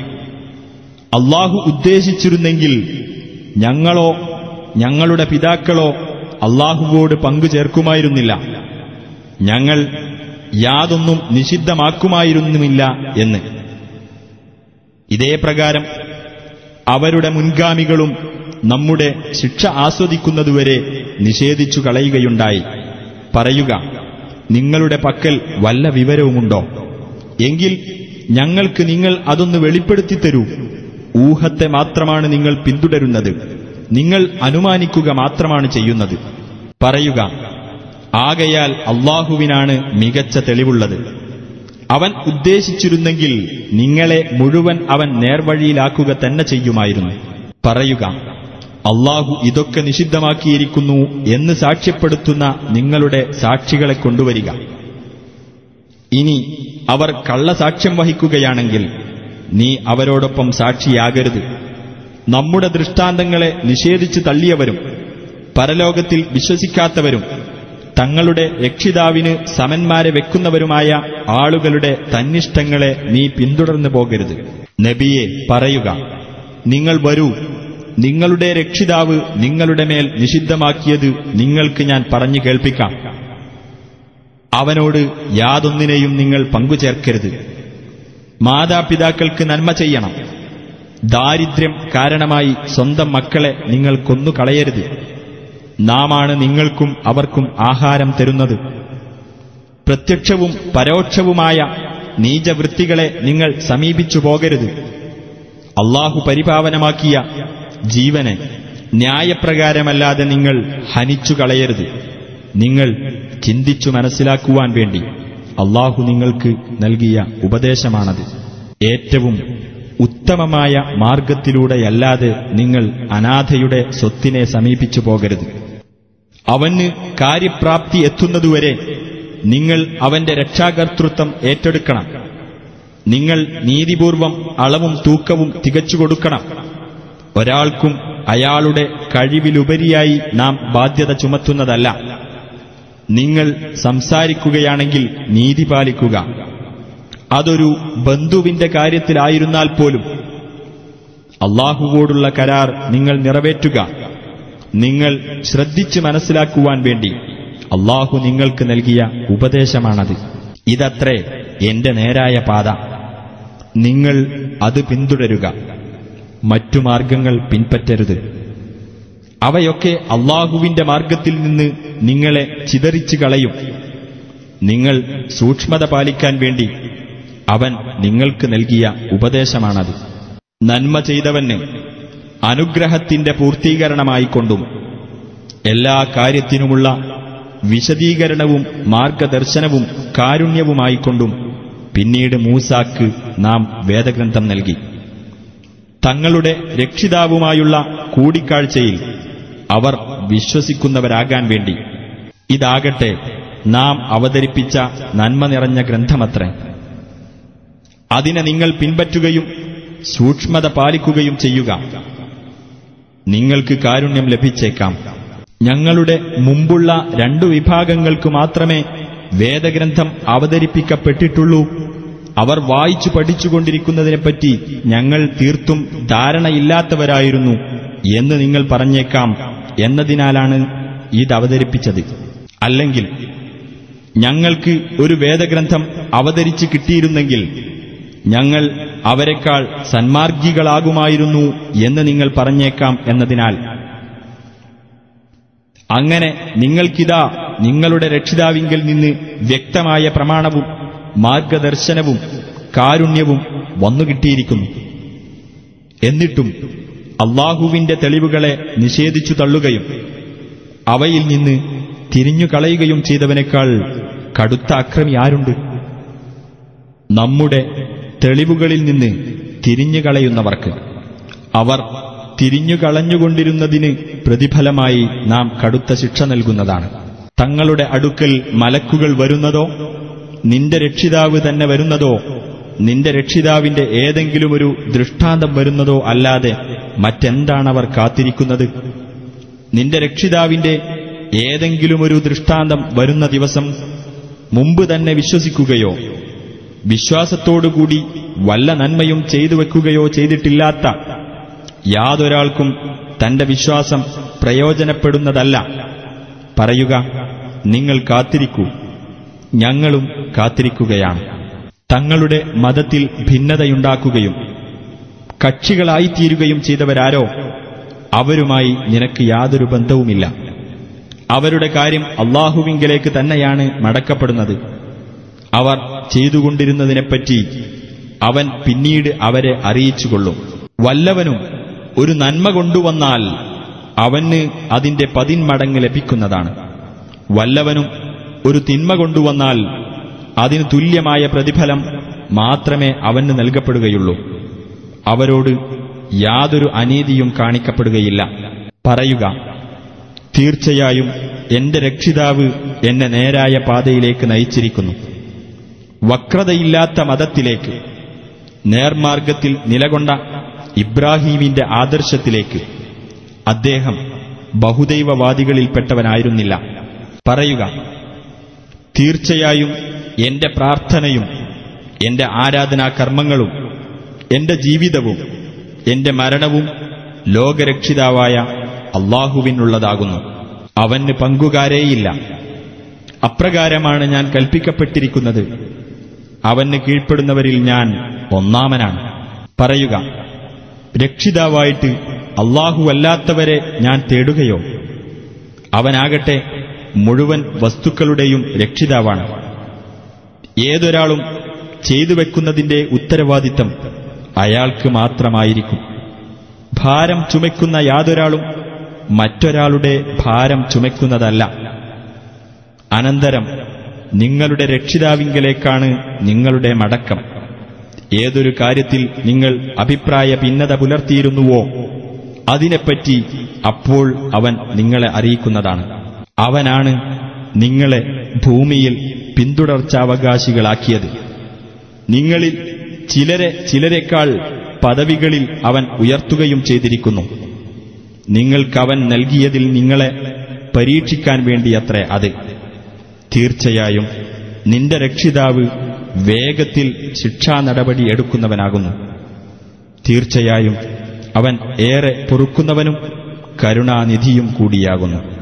[SPEAKER 2] അള്ളാഹു ഉദ്ദേശിച്ചിരുന്നെങ്കിൽ ഞങ്ങളോ ഞങ്ങളുടെ പിതാക്കളോ അള്ളാഹുവോട് പങ്കു ചേർക്കുമായിരുന്നില്ല ഞങ്ങൾ യാതൊന്നും നിഷിദ്ധമാക്കുമായിരുന്നുമില്ല എന്ന് ഇതേ പ്രകാരം അവരുടെ മുൻഗാമികളും നമ്മുടെ ശിക്ഷ ആസ്വദിക്കുന്നതുവരെ നിഷേധിച്ചു കളയുകയുണ്ടായി പറയുക നിങ്ങളുടെ പക്കൽ വല്ല വിവരവുമുണ്ടോ എങ്കിൽ ഞങ്ങൾക്ക് നിങ്ങൾ അതൊന്ന് വെളിപ്പെടുത്തി തരൂ ഊഹത്തെ മാത്രമാണ് നിങ്ങൾ പിന്തുടരുന്നത് നിങ്ങൾ അനുമാനിക്കുക മാത്രമാണ് ചെയ്യുന്നത് പറയുക ആകയാൽ അള്ളാഹുവിനാണ് മികച്ച തെളിവുള്ളത് അവൻ ഉദ്ദേശിച്ചിരുന്നെങ്കിൽ നിങ്ങളെ മുഴുവൻ അവൻ നേർവഴിയിലാക്കുക തന്നെ ചെയ്യുമായിരുന്നു പറയുക അള്ളാഹു ഇതൊക്കെ നിഷിദ്ധമാക്കിയിരിക്കുന്നു എന്ന് സാക്ഷ്യപ്പെടുത്തുന്ന നിങ്ങളുടെ സാക്ഷികളെ കൊണ്ടുവരിക ഇനി അവർ കള്ളസാക്ഷ്യം വഹിക്കുകയാണെങ്കിൽ നീ അവരോടൊപ്പം സാക്ഷിയാകരുത് നമ്മുടെ ദൃഷ്ടാന്തങ്ങളെ നിഷേധിച്ചു തള്ളിയവരും പരലോകത്തിൽ വിശ്വസിക്കാത്തവരും തങ്ങളുടെ രക്ഷിതാവിന് സമന്മാരെ വെക്കുന്നവരുമായ ആളുകളുടെ തന്നിഷ്ടങ്ങളെ നീ പിന്തുടർന്നു പോകരുത് നബിയെ പറയുക നിങ്ങൾ വരൂ നിങ്ങളുടെ രക്ഷിതാവ് നിങ്ങളുടെ മേൽ നിഷിദ്ധമാക്കിയത് നിങ്ങൾക്ക് ഞാൻ പറഞ്ഞു കേൾപ്പിക്കാം അവനോട് യാതൊന്നിനെയും നിങ്ങൾ പങ്കുചേർക്കരുത് മാതാപിതാക്കൾക്ക് നന്മ ചെയ്യണം ദാരിദ്ര്യം കാരണമായി സ്വന്തം മക്കളെ നിങ്ങൾ കൊന്നുകളയരുത് നാമാണ് നിങ്ങൾക്കും അവർക്കും ആഹാരം തരുന്നത് പ്രത്യക്ഷവും പരോക്ഷവുമായ നീചവൃത്തികളെ നിങ്ങൾ സമീപിച്ചു പോകരുത് അള്ളാഹു പരിപാവനമാക്കിയ ജീവനെ ന്യായപ്രകാരമല്ലാതെ നിങ്ങൾ ഹനിച്ചു കളയരുത് നിങ്ങൾ ചിന്തിച്ചു മനസ്സിലാക്കുവാൻ വേണ്ടി അള്ളാഹു നിങ്ങൾക്ക് നൽകിയ ഉപദേശമാണത് ഏറ്റവും ഉത്തമമായ മാർഗത്തിലൂടെയല്ലാതെ നിങ്ങൾ അനാഥയുടെ സ്വത്തിനെ സമീപിച്ചു പോകരുത് അവന് കാര്യപ്രാപ്തി എത്തുന്നതുവരെ നിങ്ങൾ അവന്റെ രക്ഷാകർതൃത്വം ഏറ്റെടുക്കണം നിങ്ങൾ നീതിപൂർവം അളവും തൂക്കവും തികച്ചു കൊടുക്കണം ഒരാൾക്കും അയാളുടെ കഴിവിലുപരിയായി നാം ബാധ്യത ചുമത്തുന്നതല്ല നിങ്ങൾ സംസാരിക്കുകയാണെങ്കിൽ നീതി പാലിക്കുക അതൊരു ബന്ധുവിന്റെ കാര്യത്തിലായിരുന്നാൽ പോലും അള്ളാഹുവോടുള്ള കരാർ നിങ്ങൾ നിറവേറ്റുക നിങ്ങൾ ശ്രദ്ധിച്ച് മനസ്സിലാക്കുവാൻ വേണ്ടി അള്ളാഹു നിങ്ങൾക്ക് നൽകിയ ഉപദേശമാണത് ഇതത്രേ എന്റെ നേരായ പാത നിങ്ങൾ അത് പിന്തുടരുക മറ്റു മാർഗങ്ങൾ പിൻപറ്റരുത് അവയൊക്കെ അള്ളാഹുവിന്റെ മാർഗത്തിൽ നിന്ന് നിങ്ങളെ ചിതറിച്ചു കളയും നിങ്ങൾ സൂക്ഷ്മത പാലിക്കാൻ വേണ്ടി അവൻ നിങ്ങൾക്ക് നൽകിയ ഉപദേശമാണത് നന്മ ചെയ്തവന് അനുഗ്രഹത്തിന്റെ പൂർത്തീകരണമായിക്കൊണ്ടും എല്ലാ കാര്യത്തിനുമുള്ള വിശദീകരണവും മാർഗദർശനവും കാരുണ്യവുമായിക്കൊണ്ടും പിന്നീട് മൂസാക്ക് നാം വേദഗ്രന്ഥം നൽകി തങ്ങളുടെ രക്ഷിതാവുമായുള്ള കൂടിക്കാഴ്ചയിൽ അവർ വിശ്വസിക്കുന്നവരാകാൻ വേണ്ടി ഇതാകട്ടെ നാം അവതരിപ്പിച്ച നന്മ നിറഞ്ഞ ഗ്രന്ഥമത്രേ അതിനെ നിങ്ങൾ പിൻപറ്റുകയും സൂക്ഷ്മത പാലിക്കുകയും ചെയ്യുക നിങ്ങൾക്ക് കാരുണ്യം ലഭിച്ചേക്കാം ഞങ്ങളുടെ മുമ്പുള്ള രണ്ടു വിഭാഗങ്ങൾക്ക് മാത്രമേ വേദഗ്രന്ഥം അവതരിപ്പിക്കപ്പെട്ടിട്ടുള്ളൂ അവർ വായിച്ചു പഠിച്ചുകൊണ്ടിരിക്കുന്നതിനെപ്പറ്റി ഞങ്ങൾ തീർത്തും ധാരണയില്ലാത്തവരായിരുന്നു എന്ന് നിങ്ങൾ പറഞ്ഞേക്കാം എന്നതിനാലാണ് ഇത് അവതരിപ്പിച്ചത് അല്ലെങ്കിൽ ഞങ്ങൾക്ക് ഒരു വേദഗ്രന്ഥം അവതരിച്ച് കിട്ടിയിരുന്നെങ്കിൽ ഞങ്ങൾ അവരെക്കാൾ സന്മാർഗികളാകുമായിരുന്നു എന്ന് നിങ്ങൾ പറഞ്ഞേക്കാം എന്നതിനാൽ അങ്ങനെ നിങ്ങൾക്കിതാ നിങ്ങളുടെ രക്ഷിതാവിങ്കിൽ നിന്ന് വ്യക്തമായ പ്രമാണവും മാർഗദർശനവും കാരുണ്യവും വന്നുകിട്ടിയിരിക്കുന്നു എന്നിട്ടും അള്ളാഹുവിന്റെ തെളിവുകളെ നിഷേധിച്ചു തള്ളുകയും അവയിൽ നിന്ന് തിരിഞ്ഞു കളയുകയും ചെയ്തവനേക്കാൾ കടുത്ത അക്രമി ആരുണ്ട് നമ്മുടെ തെളിവുകളിൽ നിന്ന് തിരിഞ്ഞു കളയുന്നവർക്ക് അവർ തിരിഞ്ഞു കളഞ്ഞുകൊണ്ടിരുന്നതിന് പ്രതിഫലമായി നാം കടുത്ത ശിക്ഷ നൽകുന്നതാണ് തങ്ങളുടെ അടുക്കൽ മലക്കുകൾ വരുന്നതോ നിന്റെ രക്ഷിതാവ് തന്നെ വരുന്നതോ നിന്റെ രക്ഷിതാവിന്റെ ഏതെങ്കിലും ഒരു ദൃഷ്ടാന്തം വരുന്നതോ അല്ലാതെ മറ്റെന്താണവർ കാത്തിരിക്കുന്നത് നിന്റെ രക്ഷിതാവിന്റെ ഏതെങ്കിലും ഒരു ദൃഷ്ടാന്തം വരുന്ന ദിവസം മുമ്പ് തന്നെ വിശ്വസിക്കുകയോ വിശ്വാസത്തോടുകൂടി വല്ല നന്മയും ചെയ്തു വെക്കുകയോ ചെയ്തിട്ടില്ലാത്ത യാതൊരാൾക്കും തന്റെ വിശ്വാസം പ്രയോജനപ്പെടുന്നതല്ല പറയുക നിങ്ങൾ കാത്തിരിക്കൂ ഞങ്ങളും കാത്തിരിക്കുകയാണ് തങ്ങളുടെ മതത്തിൽ ഭിന്നതയുണ്ടാക്കുകയും കക്ഷികളായിത്തീരുകയും ചെയ്തവരാരോ അവരുമായി നിനക്ക് യാതൊരു ബന്ധവുമില്ല അവരുടെ കാര്യം അള്ളാഹുവിങ്കലേക്ക് തന്നെയാണ് മടക്കപ്പെടുന്നത് അവർ ചെയ്തുകൊണ്ടിരുന്നതിനെപ്പറ്റി അവൻ പിന്നീട് അവരെ അറിയിച്ചുകൊള്ളും വല്ലവനും ഒരു നന്മ കൊണ്ടുവന്നാൽ അവന് അതിന്റെ പതിന്മടങ്ങ് ലഭിക്കുന്നതാണ് വല്ലവനും ഒരു തിന്മ കൊണ്ടുവന്നാൽ അതിന് തുല്യമായ പ്രതിഫലം മാത്രമേ അവന് നൽകപ്പെടുകയുള്ളൂ അവരോട് യാതൊരു അനീതിയും കാണിക്കപ്പെടുകയില്ല പറയുക തീർച്ചയായും എന്റെ രക്ഷിതാവ് എന്നെ നേരായ പാതയിലേക്ക് നയിച്ചിരിക്കുന്നു വക്രതയില്ലാത്ത മതത്തിലേക്ക് നേർമാർഗത്തിൽ നിലകൊണ്ട ഇബ്രാഹീമിന്റെ ആദർശത്തിലേക്ക് അദ്ദേഹം ബഹുദൈവവാദികളിൽപ്പെട്ടവനായിരുന്നില്ല പറയുക തീർച്ചയായും എന്റെ പ്രാർത്ഥനയും എന്റെ ആരാധനാ കർമ്മങ്ങളും എന്റെ ജീവിതവും എന്റെ മരണവും ലോകരക്ഷിതാവായ അള്ളാഹുവിനുള്ളതാകുന്നു അവന് പങ്കുകാരേയില്ല അപ്രകാരമാണ് ഞാൻ കൽപ്പിക്കപ്പെട്ടിരിക്കുന്നത് അവന് കീഴ്പ്പെടുന്നവരിൽ ഞാൻ ഒന്നാമനാണ് പറയുക രക്ഷിതാവായിട്ട് അള്ളാഹുവല്ലാത്തവരെ ഞാൻ തേടുകയോ അവനാകട്ടെ മുഴുവൻ വസ്തുക്കളുടെയും രക്ഷിതാവാണ് ഏതൊരാളും ചെയ്തു വെക്കുന്നതിന്റെ ഉത്തരവാദിത്തം അയാൾക്ക് മാത്രമായിരിക്കും ഭാരം ചുമക്കുന്ന യാതൊരാളും മറ്റൊരാളുടെ ഭാരം ചുമക്കുന്നതല്ല അനന്തരം നിങ്ങളുടെ രക്ഷിതാവിങ്കലേക്കാണ് നിങ്ങളുടെ മടക്കം ഏതൊരു കാര്യത്തിൽ നിങ്ങൾ അഭിപ്രായ ഭിന്നത പുലർത്തിയിരുന്നുവോ അതിനെപ്പറ്റി അപ്പോൾ അവൻ നിങ്ങളെ അറിയിക്കുന്നതാണ് അവനാണ് നിങ്ങളെ ഭൂമിയിൽ പിന്തുടർച്ചാവകാശികളാക്കിയത് നിങ്ങളിൽ ചിലരെ ചിലരെക്കാൾ പദവികളിൽ അവൻ ഉയർത്തുകയും ചെയ്തിരിക്കുന്നു നിങ്ങൾക്കവൻ നൽകിയതിൽ നിങ്ങളെ പരീക്ഷിക്കാൻ വേണ്ടിയത്രേ അത് തീർച്ചയായും നിന്റെ രക്ഷിതാവ് വേഗത്തിൽ ശിക്ഷാ നടപടി എടുക്കുന്നവനാകുന്നു തീർച്ചയായും അവൻ ഏറെ പൊറുക്കുന്നവനും കരുണാനിധിയും കൂടിയാകുന്നു